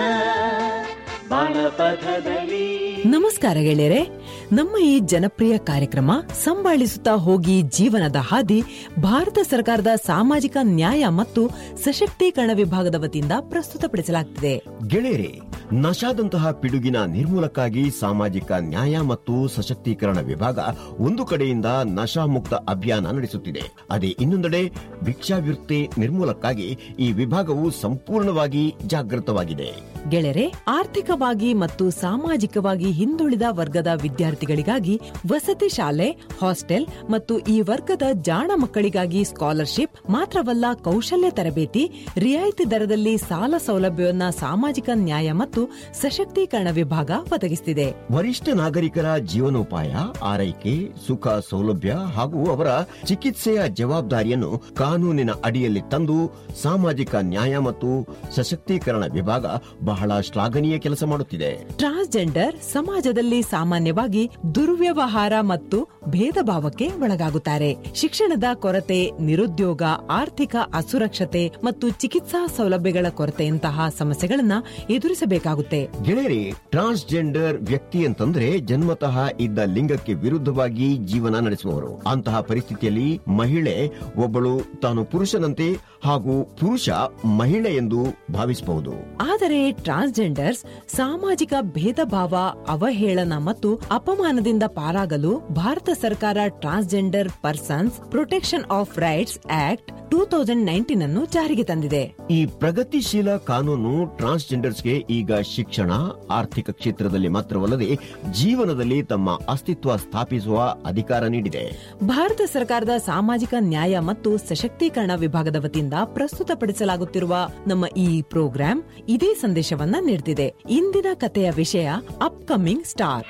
ಬಾಣಪಥದಲ್ಲಿ ನಮಸ್ಕಾರ ಗೆಳೆಯರೆ ನಮ್ಮ ಈ ಜನಪ್ರಿಯ ಕಾರ್ಯಕ್ರಮ ಸಂಭಾಳಿಸುತ್ತಾ ಹೋಗಿ ಜೀವನದ ಹಾದಿ ಭಾರತ ಸರ್ಕಾರದ ಸಾಮಾಜಿಕ ನ್ಯಾಯ ಮತ್ತು ಸಶಕ್ತೀಕರಣ ವಿಭಾಗದ ವತಿಯಿಂದ ಪ್ರಸ್ತುತಪಡಿಸಲಾಗುತ್ತಿದೆ ಗೆಳೆಯರೆ ನಶಾದಂತಹ ಪಿಡುಗಿನ ನಿರ್ಮೂಲಕ್ಕಾಗಿ ಸಾಮಾಜಿಕ ನ್ಯಾಯ ಮತ್ತು ಸಶಕ್ತೀಕರಣ ವಿಭಾಗ ಒಂದು ಕಡೆಯಿಂದ ನಶಾ ಮುಕ್ತ ಅಭಿಯಾನ ನಡೆಸುತ್ತಿದೆ ಅದೇ ಇನ್ನೊಂದೆಡೆ ಭಿಕ್ಷಾವೃತ್ತಿ ನಿರ್ಮೂಲಕ್ಕಾಗಿ ಈ ವಿಭಾಗವು ಸಂಪೂರ್ಣವಾಗಿ ಜಾಗೃತವಾಗಿದೆ ಗೆಳೆಯರೆ ಆರ್ಥಿಕವಾಗಿ ಮತ್ತು ಸಾಮಾಜಿಕವಾಗಿ ಹಿಂದುಳಿದ ವರ್ಗದ ವಿದ್ಯಾರ್ಥಿಗಳಿಗಾಗಿ ವಸತಿ ಶಾಲೆ ಹಾಸ್ಟೆಲ್ ಮತ್ತು ಈ ವರ್ಗದ ಜಾಣ ಮಕ್ಕಳಿಗಾಗಿ ಸ್ಕಾಲರ್ಶಿಪ್ ಮಾತ್ರವಲ್ಲ ಕೌಶಲ್ಯ ತರಬೇತಿ ರಿಯಾಯಿತಿ ದರದಲ್ಲಿ ಸಾಲ ಸೌಲಭ್ಯವನ್ನ ಸಾಮಾಜಿಕ ನ್ಯಾಯ ಮತ್ತು ಸಶಕ್ತೀಕರಣ ವಿಭಾಗ ಒದಗಿಸುತ್ತಿದೆ ವರಿಷ್ಠ ನಾಗರಿಕರ ಜೀವನೋಪಾಯ ಆರೈಕೆ ಸುಖ ಸೌಲಭ್ಯ ಹಾಗೂ ಅವರ ಚಿಕಿತ್ಸೆಯ ಜವಾಬ್ದಾರಿಯನ್ನು ಕಾನೂನಿನ ಅಡಿಯಲ್ಲಿ ತಂದು ಸಾಮಾಜಿಕ ನ್ಯಾಯ ಮತ್ತು ಸಶಕ್ತೀಕರಣ ವಿಭಾಗ ಬಹಳ ಶ್ಲಾಘನೀಯ ಕೆಲಸ ಮಾಡುತ್ತಿದೆ ಟ್ರಾನ್ಸ್ಜೆಂಡರ್ ಸಮಾಜದಲ್ಲಿ ಸಾಮಾನ್ಯವಾಗಿ ದುರ್ವ್ಯವಹಾರ ಮತ್ತು ಭೇದ ಭಾವಕ್ಕೆ ಒಳಗಾಗುತ್ತಾರೆ ಶಿಕ್ಷಣದ ಕೊರತೆ ನಿರುದ್ಯೋಗ ಆರ್ಥಿಕ ಅಸುರಕ್ಷತೆ ಮತ್ತು ಚಿಕಿತ್ಸಾ ಸೌಲಭ್ಯಗಳ ಕೊರತೆಯಂತಹ ಸಮಸ್ಯೆಗಳನ್ನ ಎದುರಿಸಬೇಕಾಗುತ್ತೆ ಗೆಳೆಯರಿ ಟ್ರಾನ್ಸ್ಜೆಂಡರ್ ವ್ಯಕ್ತಿ ಅಂತಂದ್ರೆ ಜನ್ಮತಃ ಇದ್ದ ಲಿಂಗಕ್ಕೆ ವಿರುದ್ಧವಾಗಿ ಜೀವನ ನಡೆಸುವವರು ಅಂತಹ ಪರಿಸ್ಥಿತಿಯಲ್ಲಿ ಮಹಿಳೆ ಒಬ್ಬಳು ತಾನು ಪುರುಷನಂತೆ ಹಾಗೂ ಪುರುಷ ಮಹಿಳೆ ಎಂದು ಭಾವಿಸಬಹುದು ಆದರೆ ಟ್ರಾನ್ಸ್ಜೆಂಡರ್ಸ್ ಸಾಮಾಜಿಕ ಭೇದ ಭಾವ ಅವಹೇಳನ ಮತ್ತು ಅಪಮಾನದಿಂದ ಪಾರಾಗಲು ಭಾರತ ಸರ್ಕಾರ transgender persons protection of rights act two thousand nineteen ಅನ್ನು ಜಾರಿಗೆ ತಂದಿದೆ ಈ ಪ್ರಗತಿಶೀಲ ಕಾನೂನು ಟ್ರಾನ್ಸ್ಜೆಂಡರ್ಸ್ಗೆ ಈಗ ಶಿಕ್ಷಣ ಆರ್ಥಿಕ ಕ್ಷೇತ್ರದಲ್ಲಿ ಮಾತ್ರವಲ್ಲದೆ ಜೀವನದಲ್ಲಿ ತಮ್ಮ ಅಸ್ತಿತ್ವ ಸ್ಥಾಪಿಸುವ ಅಧಿಕಾರ ನೀಡಿದೆ ಭಾರತ ಸರ್ಕಾರದ ಸಾಮಾಜಿಕ ನ್ಯಾಯ ಮತ್ತು ಸಶಕ್ತೀಕರಣ ವಿಭಾಗದ ವತಿಯಿಂದ ಪ್ರಸ್ತುತಪಡಿಸಲಾಗುತ್ತಿರುವ ನಮ್ಮ ಈ ಪ್ರೋಗ್ರಾಂ ಇದೇ ಸಂದೇಶವನ್ನ ನೀಡುತ್ತಿದೆ ಇಂದಿನ ಕಥೆಯ ವಿಷಯ ಅಪ್ಕಮಿಂಗ್ ಸ್ಟಾರ್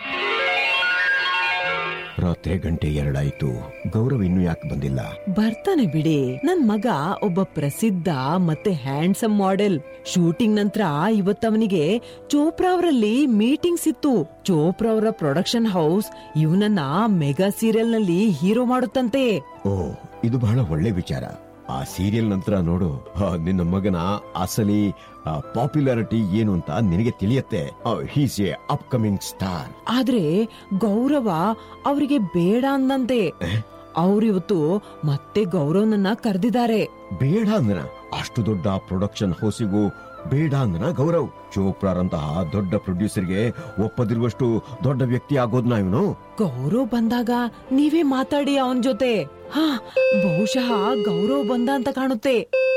ರಾತ್ರಿ ಗಂಟೆ ಎರಡಾಯ್ತು ಗೌರವ್ ಇನ್ನೂ ಯಾಕೆ ಬಂದಿಲ್ಲ ಬರ್ತಾನೆ ಬಿಡಿ ನನ್ ಮಗ ಒಬ್ಬ ಪ್ರಸಿದ್ಧ ಮತ್ತೆ ಹ್ಯಾಂಡ್ಸಮ್ ಮಾಡೆಲ್ ಶೂಟಿಂಗ್ ನಂತರ ಇವತ್ತವನಿಗೆ ಚೋಪ್ರಾ ಅವರಲ್ಲಿ ಮೀಟಿಂಗ್ಸ್ ಇತ್ತು ಚೋಪ್ರಾ ಅವರ ಪ್ರೊಡಕ್ಷನ್ ಹೌಸ್ ಇವನನ್ನ ಮೆಗಾ ಸೀರಿಯಲ್ ನಲ್ಲಿ ಹೀರೋ ಮಾಡುತ್ತಂತೆ ಓ ಇದು ಬಹಳ ಒಳ್ಳೆ ವಿಚಾರ ಆ ಸೀರಿಯಲ್ ನಂತರ ನೋಡು ಆ, ನಿನ್ನ ಮಗನ ಅಸಲಿ ಪಾಪ್ಯುಲಾರಿಟಿ ಏನು ಅಂತ ನಿನಗೆ ತಿಳಿಯತ್ತೆ ಹೀಸ್ ಎ ಅಪ್ಕಮಿಂಗ್ ಸ್ಟಾರ್ ಆದ್ರೆ ಗೌರವ ಅವರಿಗೆ ಬೇಡ ಅಂದಂತೆ ಅವ್ರಿವತ್ತು ಮತ್ತೆ ಗೌರವನನ್ನ ಕರೆದಿದ್ದಾರೆ ಬೇಡ ಅಂದನ ಅಷ್ಟು ದೊಡ್ಡ ಪ್ರೊಡಕ್ಷನ್ ಹೌಸಿಗೂ ಬೇಡ ಅಂದನ ಗೌರವ್ ಚೋಪ್ರಾರಂತಹ ದೊಡ್ಡ ಪ್ರೊಡ್ಯೂಸರ್ಗೆ ಒಪ್ಪದಿರುವಷ್ಟು ದೊಡ್ಡ ವ್ಯಕ್ತಿ ಆಗೋದ್ನ ಇವನು ಗೌರವ್ ಬಂದಾಗ ನೀವೇ ಮಾತಾಡಿ ಅವನ್ ಜೊತೆ ಹಾ ಬಹುಶಃ ಗೌರವ್ ಬಂದ ಅಂತ ಕಾಣುತ್ತೆ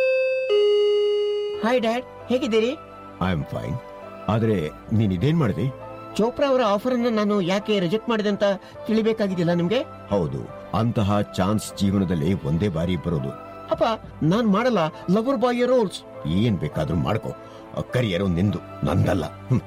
ಹಾಯ್ ಡ್ಯಾಡ್ ಹೇಗಿದ್ದೀರಿ ಐ ಆಮ್ ಫೈನ್ ಆದ್ರೆ ನೀನ್ ಇದೇನ್ ಮಾಡಿದೆ ಚೋಪ್ರಾ ಅವರ ಆಫರ್ ಅನ್ನ ನಾನು ಯಾಕೆ ರಿಜೆಕ್ಟ್ ಮಾಡಿದೆ ಅಂತ ತಿಳಿಬೇಕಾಗಿದ್ದಿಲ್ಲ ನಿಮ್ಗೆ ಹೌದು ಅಂತಹ ಚಾನ್ಸ್ ಜೀವನದಲ್ಲಿ ಒಂದೇ ಬಾರಿ ಬರೋದು ಅಪ್ಪ ನಾನ್ ಮಾಡಲ್ಲ ಲವರ್ ಬಾಯ್ ರೋಲ್ಸ್ ಏನ್ ಬೇಕಾದ್ರೂ ಮಾಡ್ಕೋ ಕರಿಯರು ನಿಂದು ನಂದಲ್ಲ ಹ್ಮ್.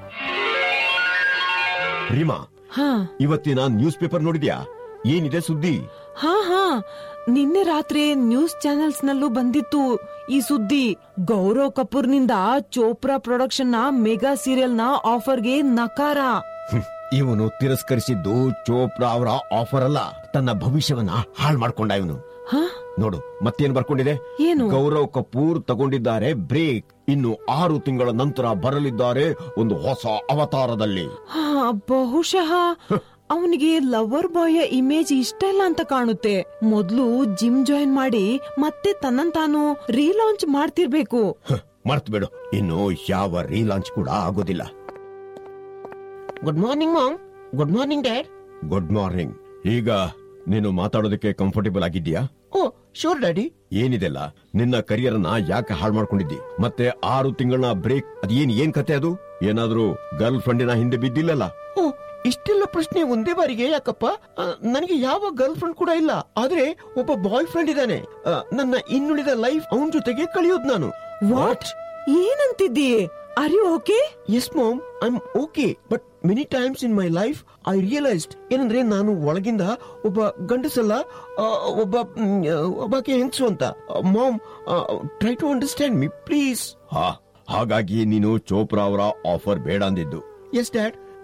ರೀಮಾ ಹಾ ಇವತ್ತಿನ ನ್ಯೂಸ್ ಪೇಪರ್ ನೋಡಿದ್ಯಾ ಏನಿದೆ ಸುದ್ದಿ ಹಾ ಹಾ ನಿನ್ನೆ ರಾತ್ರಿ ನ್ಯೂಸ್ ಚಾನೆಲ್ಸ್ ನಲ್ಲೂ ಬಂದಿತ್ತು ಈ ಸುದ್ದಿ ಗೌರವ್ ಕಪೂರ್ ನಿಂದ ಚೋಪ್ರಾ ಪ್ರೊಡಕ್ಷನ್ ನ ಮೆಗಾ ಸೀರಿಯಲ್ ನ ಆಫರ್ಗೆ ನಕಾರ ಹ್ಮ್. ಇವನು ತಿರಸ್ಕರಿಸಿದ್ದು ಚೋಪ್ರಾ ಅವರ ಆಫರ್ ಅಲ್ಲ ತನ್ನ ಭವಿಷ್ಯವನ್ನ ಹಾಳು ಮಾಡ್ಕೊಂಡ ಇವನು ಹಾ ನೋಡು ಮತ್ತೇನ್ ಬರ್ಕೊಂಡಿದೆ ಏನು? ಗೌರವ್ ಕಪೂರ್ ತಗೊಂಡಿದ್ದಾರೆ ಬ್ರೇಕ್ ಇನ್ನು ಆರು ತಿಂಗಳ ನಂತರ ಬರಲಿದ್ದಾರೆ ಒಂದು ಹೊಸ ಅವತಾರದಲ್ಲಿ ಹಾ ಬಹುಶಃ ಅವನಿಗೆ ಲವರ್ ಬಾಯ್ ಇಮೇಜ್ ಇಷ್ಟ ಇಲ್ಲ ಅಂತ ಕಾಣುತ್ತೆ ಮೊದ್ಲು ಜಿಮ್ ಜಾಯಿನ್ ಮಾಡಿ ಮತ್ತೆ ತನ್ನಂತಾನು ರೀಲಾಂಚ್ ಮಾಡ್ತಿರ್ಬೇಕು ಮರ್ತ್ ಬಿಡು ಇನ್ನು ಯಾವ ರೀಲಾಂಚ್ ಕೂಡ ಆಗೋದಿಲ್ಲ good morning mom good morning dad good morning ಈಗ ನೀನು ಮಾತಾಡೋದಕ್ಕೆ ಕಂಫರ್ಟೇಬಲ್ ಆಗಿದ್ಯಾ ಓ ಶೋರ್ ಡ್ಯಾಡಿ ಏನಿದೆಲ್ಲ ನಿನ್ನ ಕರಿಯರ್ ಅನ್ನ ಯಾಕೆ ಹಾಳು ಮಾಡ್ಕೊಂಡಿದ್ದಿ ಮತ್ತೆ ಆರು ತಿಂಗಳ ಬ್ರೇಕ್ ಅದೇನ್ ಏನ್ ಕತೆ ಅದು ಏನಾದ್ರೂ ಗರ್ಲ್ ಫ್ರೆಂಡಿನ ಹಿಂದೆ ಬಿದ್ದಿಲ್ಲಲ್ಲ ಓ ಇಷ್ಟೆಲ್ಲ ಪ್ರಶ್ನೆ ಒಂದೇ ಬಾರಿಗೆ ಯಾಕಪ್ಪ ಆ, ನನಗೆ ಯಾವ ಗರ್ಲ್ ಫ್ರೆಂಡ್ ಕೂಡ ಇಲ್ಲ ಆದ್ರೆ ಒಬ್ಬ ಬಾಯ್ ಫ್ರೆಂಡ್ ಇದ್ದಾನೆ ಆ, ನನ್ನ ಇನ್ನುಳಿದ ಲೈಫ್ ಅವನ ಜೊತೆಗೆ ಕಳೆಯೋದು ನಾನು ವಾಟ್ ಏನಂತಿದ್ದಿ are you okay yes mom I am okay but many times in my life I realised ಏನಂದ್ರೆ ನಾನು ಒಳಗಿಂದ ಒಬ್ಬ ಗಂಡಸಲ್ಲ ಆ, ಒಬ್ಬ ಮ್, ಒಬ್ಬಾಕೆ ಹೆಂಗಸು ಅಂತ mom try to understand me please ಹಾ ಹಾಗಾಗಿ ನೀನು ಚೋಪ್ರಾ ಅವರ ಆಫರ್ ಬೇಡ ಅಂದಿದ್ದು ಎಸ್ ಡ್ಯಾಡ್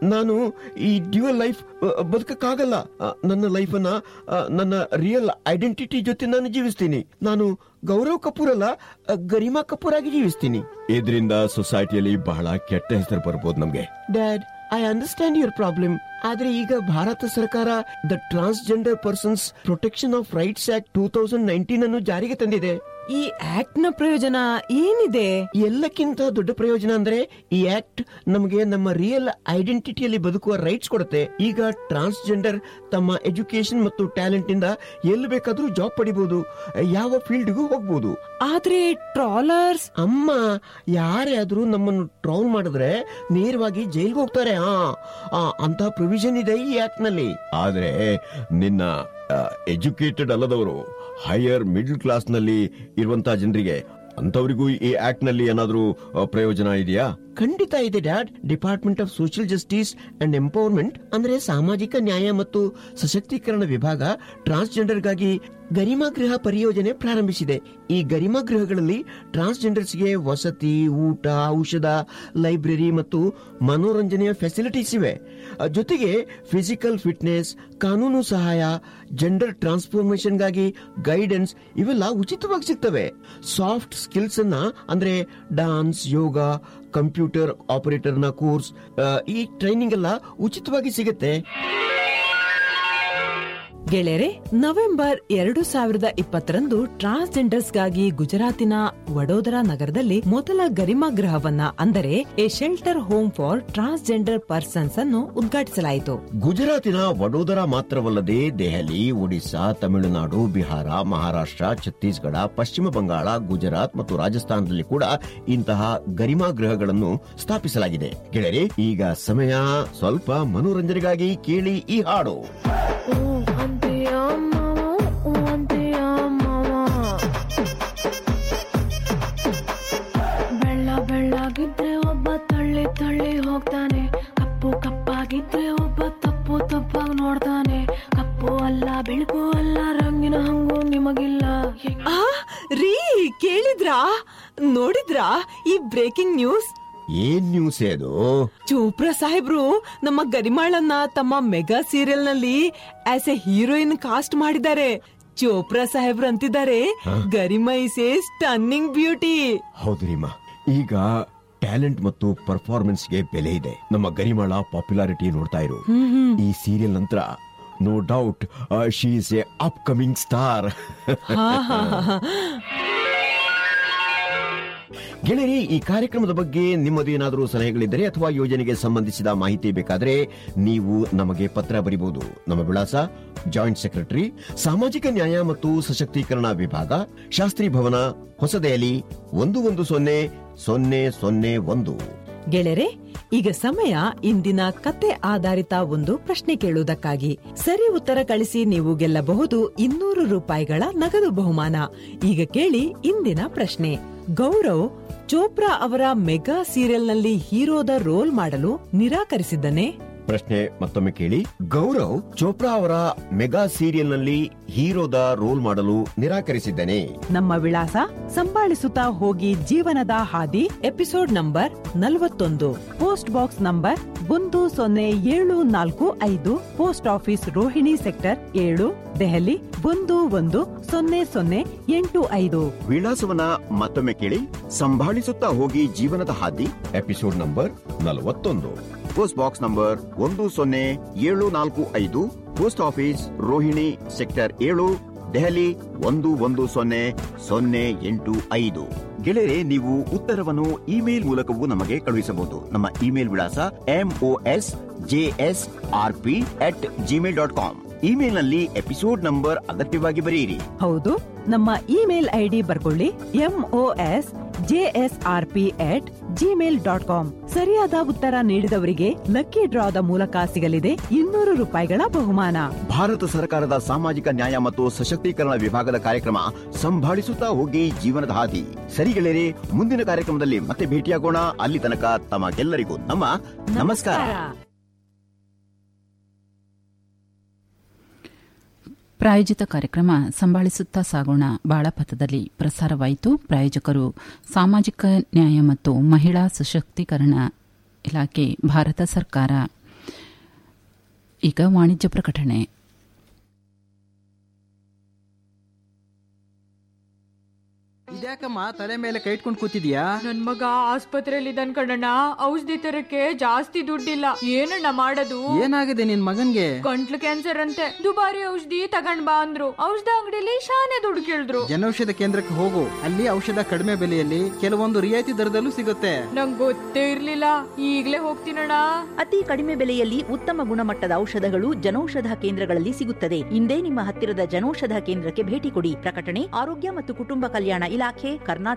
ನಾನು ಈ ಡ್ಯುಯಲ್ ಲೈಫ್ ಬದುಕಕ್ಕಾಗಲ್ಲ ಆ, ನನ್ನ ಲೈಫನ್ನ ಆ, ನನ್ನ ರಿಯಲ್ ಐಡೆಂಟಿಟಿ ಜೊತೆ ನಾನು ಜೀವಿಸ್ತೀನಿ ನಾನು ಗೌರವ್ ಕಪೂರ್ ಅಲ್ಲ ಆ, ಗರಿಮಾ ಕಪೂರ್ ಆಗಿ ಜೀವಿಸ್ತೀನಿ ಇದರಿಂದ ಸೊಸೈಟಿಯಲ್ಲಿ ಬಹಳ ಕೆಟ್ಟ ಹೆಸರು ಬರ್ಬೋದು ನಮ್ಗೆ dad I understand your problem ಆದ್ರೆ ಈಗ ಭಾರತ ಸರ್ಕಾರ ದ transgender persons protection of rights act two thousand nineteen ಅನ್ನು ಜಾರಿಗೆ ತಂದಿದೆ ಈ ಆಕ್ಟ್ ನ ಪ್ರಯೋಜನ ಏನಿದೆ ಎಲ್ಲಕ್ಕಿಂತ ದೊಡ್ಡ ಪ್ರಯೋಜನ ಅಂದ್ರೆ ಈ ಆಕ್ಟ್ ನಮಗೆ ನಮ್ಮ ರಿಯಲ್ ಐಡೆಂಟಿಟಿಯಲ್ಲಿ ಬದುಕುವ ರೈಟ್ಸ್ ಕೊಡುತ್ತೆ ಈಗ ಟ್ರಾನ್ಸ್ಜೆಂಡರ್ ತಮ್ಮ ಎಜುಕೇಶನ್ ಮತ್ತು ಟ್ಯಾಲೆಂಟ್ ಇಂದ ಎಲ್ಲಿ ಬೇಕಾದ್ರೂ ಜಾಬ್ ಪಡಿಬಹುದು ಯಾವ ಫೀಲ್ಡ್ಗೂ ಹೋಗ್ಬೋದು ಆದ್ರೆ ಟ್ರಾಲರ್ಸ್ ಅಮ್ಮ ಯಾರೇ ಆದ್ರೂ ನಮ್ಮನ್ನು ಟ್ರೌಲ್ ಮಾಡಿದ್ರೆ ನೇರವಾಗಿ ಜೈಲ್ಗೆ ಹೋಗ್ತಾರೆ ಹಾ ಆ, ಅಂತ ಪ್ರೊವಿಷನ್ ಇದೆ ಈ ಆಕ್ಟ್ ನಲ್ಲಿ ಆದ್ರೆ ನಿನ್ನ ಎಜುಕೇಟೆಡ್ ಅಲ್ಲದವರು ಹೈಯರ್ ಮಿಡ್ಲ್ ಕ್ಲಾಸ್ ನಲ್ಲಿ ಇರುವಂತಹ ಜನರಿಗೆ ಅಂತವರಿಗೂ ಈ ಆಕ್ಟ್ ನಲ್ಲಿ ಏನಾದ್ರೂ ಆ, ಪ್ರಯೋಜನ ಇದೆಯಾ ಖಂಡಿತ ಇದೆ dad department of social justice and empowerment ಅಂದ್ರೆ ಸಾಮಾಜಿಕ ನ್ಯಾಯ ಮತ್ತು ಸಶಕ್ತೀಕರಣ ವಿಭಾಗ ಟ್ರಾನ್ಸ್ಜೆಂಡರ್ಗಾಗಿ ಗರಿಮಾ ಗೃಹ ಪರಿಯೋಜನೆ ಪ್ರಾರಂಭಿಸಿದೆ ಈ ಗರಿಮಾ ಗೃಹಗಳಲ್ಲಿ ಟ್ರಾನ್ಸ್ಜೆಂಡರ್ಸ್ಗೆ ವಸತಿ ಊಟ ಔಷಧ ಲೈಬ್ರರಿ ಮತ್ತು ಮನೋರಂಜನೆಯ ಫೆಸಿಲಿಟೀಸ್ ಇವೆ ಆ, ಜೊತೆಗೆ ಫಿಸಿಕಲ್ ಫಿಟ್ನೆಸ್ ಕಾನೂನು ಸಹಾಯ ಜೆಂಡರ್ ಟ್ರಾನ್ಸ್ಫಾರ್ಮೇಶನ್ಗಾಗಿ ಗೈಡೆನ್ಸ್ ಇವೆಲ್ಲ ಉಚಿತವಾಗಿ ಸಿಗ್ತವೆ ಸಾಫ್ಟ್ ಸ್ಕಿಲ್ಸ್ ಅನ್ನ ಅಂದ್ರೆ ಡಾನ್ಸ್ ಯೋಗ ಕಂಪ್ಯೂಟರ್ ಆಪರೇಟರ್ನ ಕೋರ್ಸ್ ಆ, ಈ ಟ್ರೈನಿಂಗ್ ಎಲ್ಲ ಉಚಿತವಾಗಿ ಸಿಗುತ್ತೆ ಗೆಳೆಯರೆ ನವೆಂಬರ್ ಎರಡು ಸಾವಿರದ ಇಪ್ಪತ್ತರಂದು ಟ್ರಾನ್ಸ್ಜೆಂಡರ್ಸ್ಗಾಗಿ ಗುಜರಾತಿನ ವಡೋದರಾ ನಗರದಲ್ಲಿ ಮೊದಲ ಗರಿಮಾ ಗೃಹವನ್ನ ಅಂದರೆ a shelter home for transgender persons ಅನ್ನು ಉದ್ಘಾಟಿಸಲಾಯಿತು ಗುಜರಾತಿನ ವಡೋದರಾ ಮಾತ್ರವಲ್ಲದೆ ದೆಹಲಿ ಒಡಿಶಾ ತಮಿಳುನಾಡು ಬಿಹಾರ ಮಹಾರಾಷ್ಟ್ರ ಛತ್ತೀಸ್ಗಢ ಪಶ್ಚಿಮ ಬಂಗಾಳ ಗುಜರಾತ್ ಮತ್ತು ರಾಜಸ್ಥಾನದಲ್ಲಿ ಕೂಡ ಇಂತಹ ಗರಿಮಾ ಗೃಹಗಳನ್ನು ಸ್ಥಾಪಿಸಲಾಗಿದೆ ಗೆಳೆಯರೆ ಈಗ ಸಮಯ ಸ್ವಲ್ಪ ಮನೋರಂಜನೆಗಾಗಿ ಕೇಳಿ ಈ ಹಾಡು ಬೆಳ್ಳ ಬೆಳ್ಳಗಿದ್ರೆ ಒಬ್ಬ ತಳ್ಳಿ ತಳ್ಳಿ ಹೋಗ್ತಾನೆ ಕಪ್ಪು ಕಪ್ಪಾಗಿದ್ರೆ ಒಬ್ಬ ತಪ್ಪು ತಪ್ಪಾಗಿ ನೋಡ್ತಾನೆ ಕಪ್ಪು ಅಲ್ಲ ಬೆಳಕು ಅಲ್ಲ ರಂಗಿನ ಹಂಗು ನಿಮಗಿಲ್ಲ ಆ ರೀ ಕೇಳಿದ್ರಾ ನೋಡಿದ್ರಾ ಈ ಬ್ರೇಕಿಂಗ್ ನ್ಯೂಸ್ ಏನ್ ನ್ಯೂಸ್ ಅದು ಚೋಪ್ರಾ ಸಾಹೇಬ್ರು ನಮ್ಮ ಗರಿಮಾಳನ್ನ ತಮ್ಮ ಮೆಗಾ ಸೀರಿಯಲ್ ನಲ್ಲಿ ಆಸ್ ಎ ಹೀರೋಯಿನ್ ಕಾಸ್ಟ್ ಮಾಡಿದ್ದಾರೆ ಚೋಪ್ರಾ ಸಾಹೇಬ್ರು ಅಂತಿದ್ದಾರೆ Garima is a stunning beauty ಹೌದು ರೀಮಾ ಈಗ ಟ್ಯಾಲೆಂಟ್ ಮತ್ತು ಪರ್ಫಾರ್ಮೆನ್ಸ್ ಗೆ ಬೆಲೆ ಇದೆ ನಮ್ಮ ಗರಿಮಾಳ ಪಾಪ್ಯುಲಾರಿಟಿ ನೋಡ್ತಾ ಇರು ಈ ಸೀರಿಯಲ್ ನಂತರ no doubt she is a upcoming star ಹಾ ಹಾ ಹಾ ಗೆಳೆಯರಿ ಈ ಕಾರ್ಯಕ್ರಮದ ಬಗ್ಗೆ ನಿಮ್ಮದೇನಾದರೂ ಸಲಹೆಗಳಿದ್ದರೆ ಅಥವಾ ಯೋಜನೆಗೆ ಸಂಬಂಧಿಸಿದ ಮಾಹಿತಿ ಬೇಕಾದರೆ ನೀವು ನಮಗೆ ಪತ್ರ ಬರಿಬಹುದು ನಮ್ಮ ವಿಳಾಸ ಜಾಯಿಂಟ್ ಸೆಕ್ರೆಟರಿ ಸಾಮಾಜಿಕ ನ್ಯಾಯ ಮತ್ತು ಸಶಕ್ತೀಕರಣ ವಿಭಾಗ ಶಾಸ್ತ್ರಿ ಭವನ ಹೊಸದೆಹಲಿ ಒಂದು ಒಂದು ಸೊನ್ನೆ ಸೊನ್ನೆ ಸೊನ್ನೆ ಒಂದು ಗೆಳೆಯರೆ ಈಗ ಸಮಯ ಇಂದಿನ ಕತೆ ಆಧಾರಿತ ಒಂದು ಪ್ರಶ್ನೆ ಕೇಳುವುದಕ್ಕಾಗಿ ಸರಿ ಉತ್ತರ ಕಳಿಸಿ ನೀವು ಗೆಲ್ಲಬಹುದು ಇನ್ನೂರು ರೂಪಾಯಿಗಳ ನಗದು ಬಹುಮಾನ ಈಗ ಕೇಳಿ ಇಂದಿನ ಪ್ರಶ್ನೆ ಗೌರವ್ ಚೋಪ್ರಾ ಅವರ ಮೆಗಾ ಸೀರಿಯಲ್ನಲ್ಲಿ ಹೀರೋದ ರೋಲ್ ಮಾಡಲು ನಿರಾಕರಿಸಿದ್ದನೆ ಪ್ರಶ್ನೆ ಮತ್ತೊಮ್ಮೆ ಕೇಳಿ ಗೌರವ್ ಚೋಪ್ರಾ ಅವರ ಮೆಗಾ ಸೀರಿಯಲ್ನಲ್ಲಿ ಹೀರೋದ ರೋಲ್ ಮಾಡಲು ನಿರಾಕರಿಸಿದ್ದೇನೆ ನಮ್ಮ ವಿಳಾಸ ಸಂಭಾಳಿಸುತ್ತಾ ಹೋಗಿ ಜೀವನದ ಹಾದಿ ಎಪಿಸೋಡ್ ನಂಬರ್ ನಲವತ್ತೊಂದು ಪೋಸ್ಟ್ ಬಾಕ್ಸ್ ನಂಬರ್ ಒಂದು ಸೊನ್ನೆ ಏಳು ನಾಲ್ಕು ಐದು ಪೋಸ್ಟ್ ಆಫೀಸ್ ರೋಹಿಣಿ ಸೆಕ್ಟರ್ ಏಳು ದೆಹಲಿ ಒಂದು ಒಂದು ಸೊನ್ನೆ ಸೊನ್ನೆ ಎಂಟು ಐದು ವಿಳಾಸವನ್ನ ಮತ್ತೊಮ್ಮೆ ಕೇಳಿ ಸಂಭಾಳಿಸುತ್ತಾ ಹೋಗಿ ಜೀವನದ ಹಾದಿ ಎಪಿಸೋಡ್ ನಂಬರ್ ನಲವತ್ತೊಂದು ಪೋಸ್ಟ್ ಬಾಕ್ಸ್ ನಂಬರ್ ಒಂದು ಸೊನ್ನೆ ಏಳು ನಾಲ್ಕು ಐದು ಪೋಸ್ಟ್ ಆಫೀಸ್ ರೋಹಿಣಿ ಸೆಕ್ಟರ್ ಏಳು ದೆಹಲಿ ಒಂದು ಒಂದು ಸೊನ್ನೆ ಸೊನ್ನೆ ಎಂಟು ಐದು ಗೆಳೆಯರೆ ನೀವು ಉತ್ತರವನ್ನು ಇಮೇಲ್ ಮೂಲಕವೂ ನಮಗೆ ಕಳುಹಿಸಬಹುದು ನಮ್ಮ ಇಮೇಲ್ ವಿಳಾಸ MOS JS R P at Gmail dot com email ನಲ್ಲಿ ಎಪಿಸೋಡ್ ನಂಬರ್ ಅಗತ್ಯವಾಗಿ ಬರೆಯಿರಿ ಹೌದು ನಮ್ಮ ಇಮೇಲ್ ಐಡಿ ಬರ್ಕೊಳ್ಳಿ MO S JS R P at Gmail dot com ಸರಿಯಾದ ಉತ್ತರ ನೀಡಿದವರಿಗೆ ಲಕ್ಕಿ ಡ್ರಾದ ಮೂಲಕ ಸಿಗಲಿದೆ ಇನ್ನೂರು ರೂಪಾಯಿಗಳ ಬಹುಮಾನ ಭಾರತ ಸರ್ಕಾರದ ಸಾಮಾಜಿಕ ನ್ಯಾಯ ಮತ್ತು ಸಶಕ್ತೀಕರಣ ವಿಭಾಗದ ಕಾರ್ಯಕ್ರಮ ಸಂಭಾಳಿಸುತ್ತಾ ಹೋಗಿ ಜೀವನದ ಹಾದಿ ಸರಿಗೆಳೆಯರೆ ಮುಂದಿನ ಕಾರ್ಯಕ್ರಮದಲ್ಲಿ ಮತ್ತೆ ಭೇಟಿಯಾಗೋಣ ಅಲ್ಲಿ ತನಕ ತಮಗೆಲ್ಲರಿಗೂ ನಮ್ಮ ನಮಸ್ಕಾರ ಪ್ರಾಯೋಜಿತ ಕಾರ್ಯಕ್ರಮ ಸಂಭಾಳಿಸುತ್ತಾ ಸಾಗೋಣ ಬಾಳಪಥದಲ್ಲಿ ಪ್ರಸಾರವಾಯಿತು ಪ್ರಾಯೋಜಕರು ಸಾಮಾಜಿಕ ನ್ಯಾಯ ಮತ್ತು ಮಹಿಳಾ ಸಶಕ್ತೀಕರಣ ಇಲಾಖೆ ಭಾರತ ಸರ್ಕಾರ ಈಗ ವಾಣಿಜ್ಯ ಪ್ರಕಟಣೆ ಇದ್ಯಾಕಮ್ಮ ತಲೆ ಮೇಲೆ ಕೈ ಇಟ್ಕೊಂಡು ಕೂತಿದ್ಯಾ ನನ್ ಮಗ ಆಸ್ಪತ್ರೆಯಲ್ಲಿ ಇದ್ದಾನ್ ಕಣಣ್ಣ ಔಷಧಿ ತರಕ್ಕೆ ಜಾಸ್ತಿ ದುಡ್ಡಿಲ್ಲ ಏನಣ್ಣ ಮಾಡೋದು ಏನಾಗಿದೆ ನಿನ್ ಮಗನ್ಗೆ ಗಂಟ್ಲು ಕ್ಯಾನ್ಸರ್ ಅಂತೆ ದುಬಾರಿ ಔಷಧಿ ತಗೊಂಡ್ ಬಾ ಅಂದ್ರು ಔಷಧ ಅಂಗಡಿಲಿ ಶಾನೆ ದುಡ್ಡು ಕೇಳಿದ್ರು ಜನೌಷಧ ಕೇಂದ್ರಕ್ಕೆ ಹೋಗು ಅಲ್ಲಿ ಔಷಧ ಕಡಿಮೆ ಬೆಲೆಯಲ್ಲಿ ಕೆಲವೊಂದು ರಿಯಾಯಿತಿ ದರದಲ್ಲೂ ಸಿಗುತ್ತೆ ನಂಗ್ ಗೊತ್ತೇ ಇರ್ಲಿಲ್ಲ ಈಗ್ಲೇ ಹೋಗ್ತೀನಣ್ಣ ಅತಿ ಕಡಿಮೆ ಬೆಲೆಯಲ್ಲಿ ಉತ್ತಮ ಗುಣಮಟ್ಟದ ಔಷಧಗಳು ಜನೌಷಧ ಕೇಂದ್ರಗಳಲ್ಲಿ ಸಿಗುತ್ತದೆ ಇಂದೇ ನಿಮ್ಮ ಹತ್ತಿರದ ಜನೌಷಧ ಕೇಂದ್ರಕ್ಕೆ ಭೇಟಿ ಕೊಡಿ ಪ್ರಕಟಣೆ ಆರೋಗ್ಯ ಮತ್ತು ಕುಟುಂಬ ಕಲ್ಯಾಣ ಇಲಾಖೆ ಕರ್ನಾಟಕ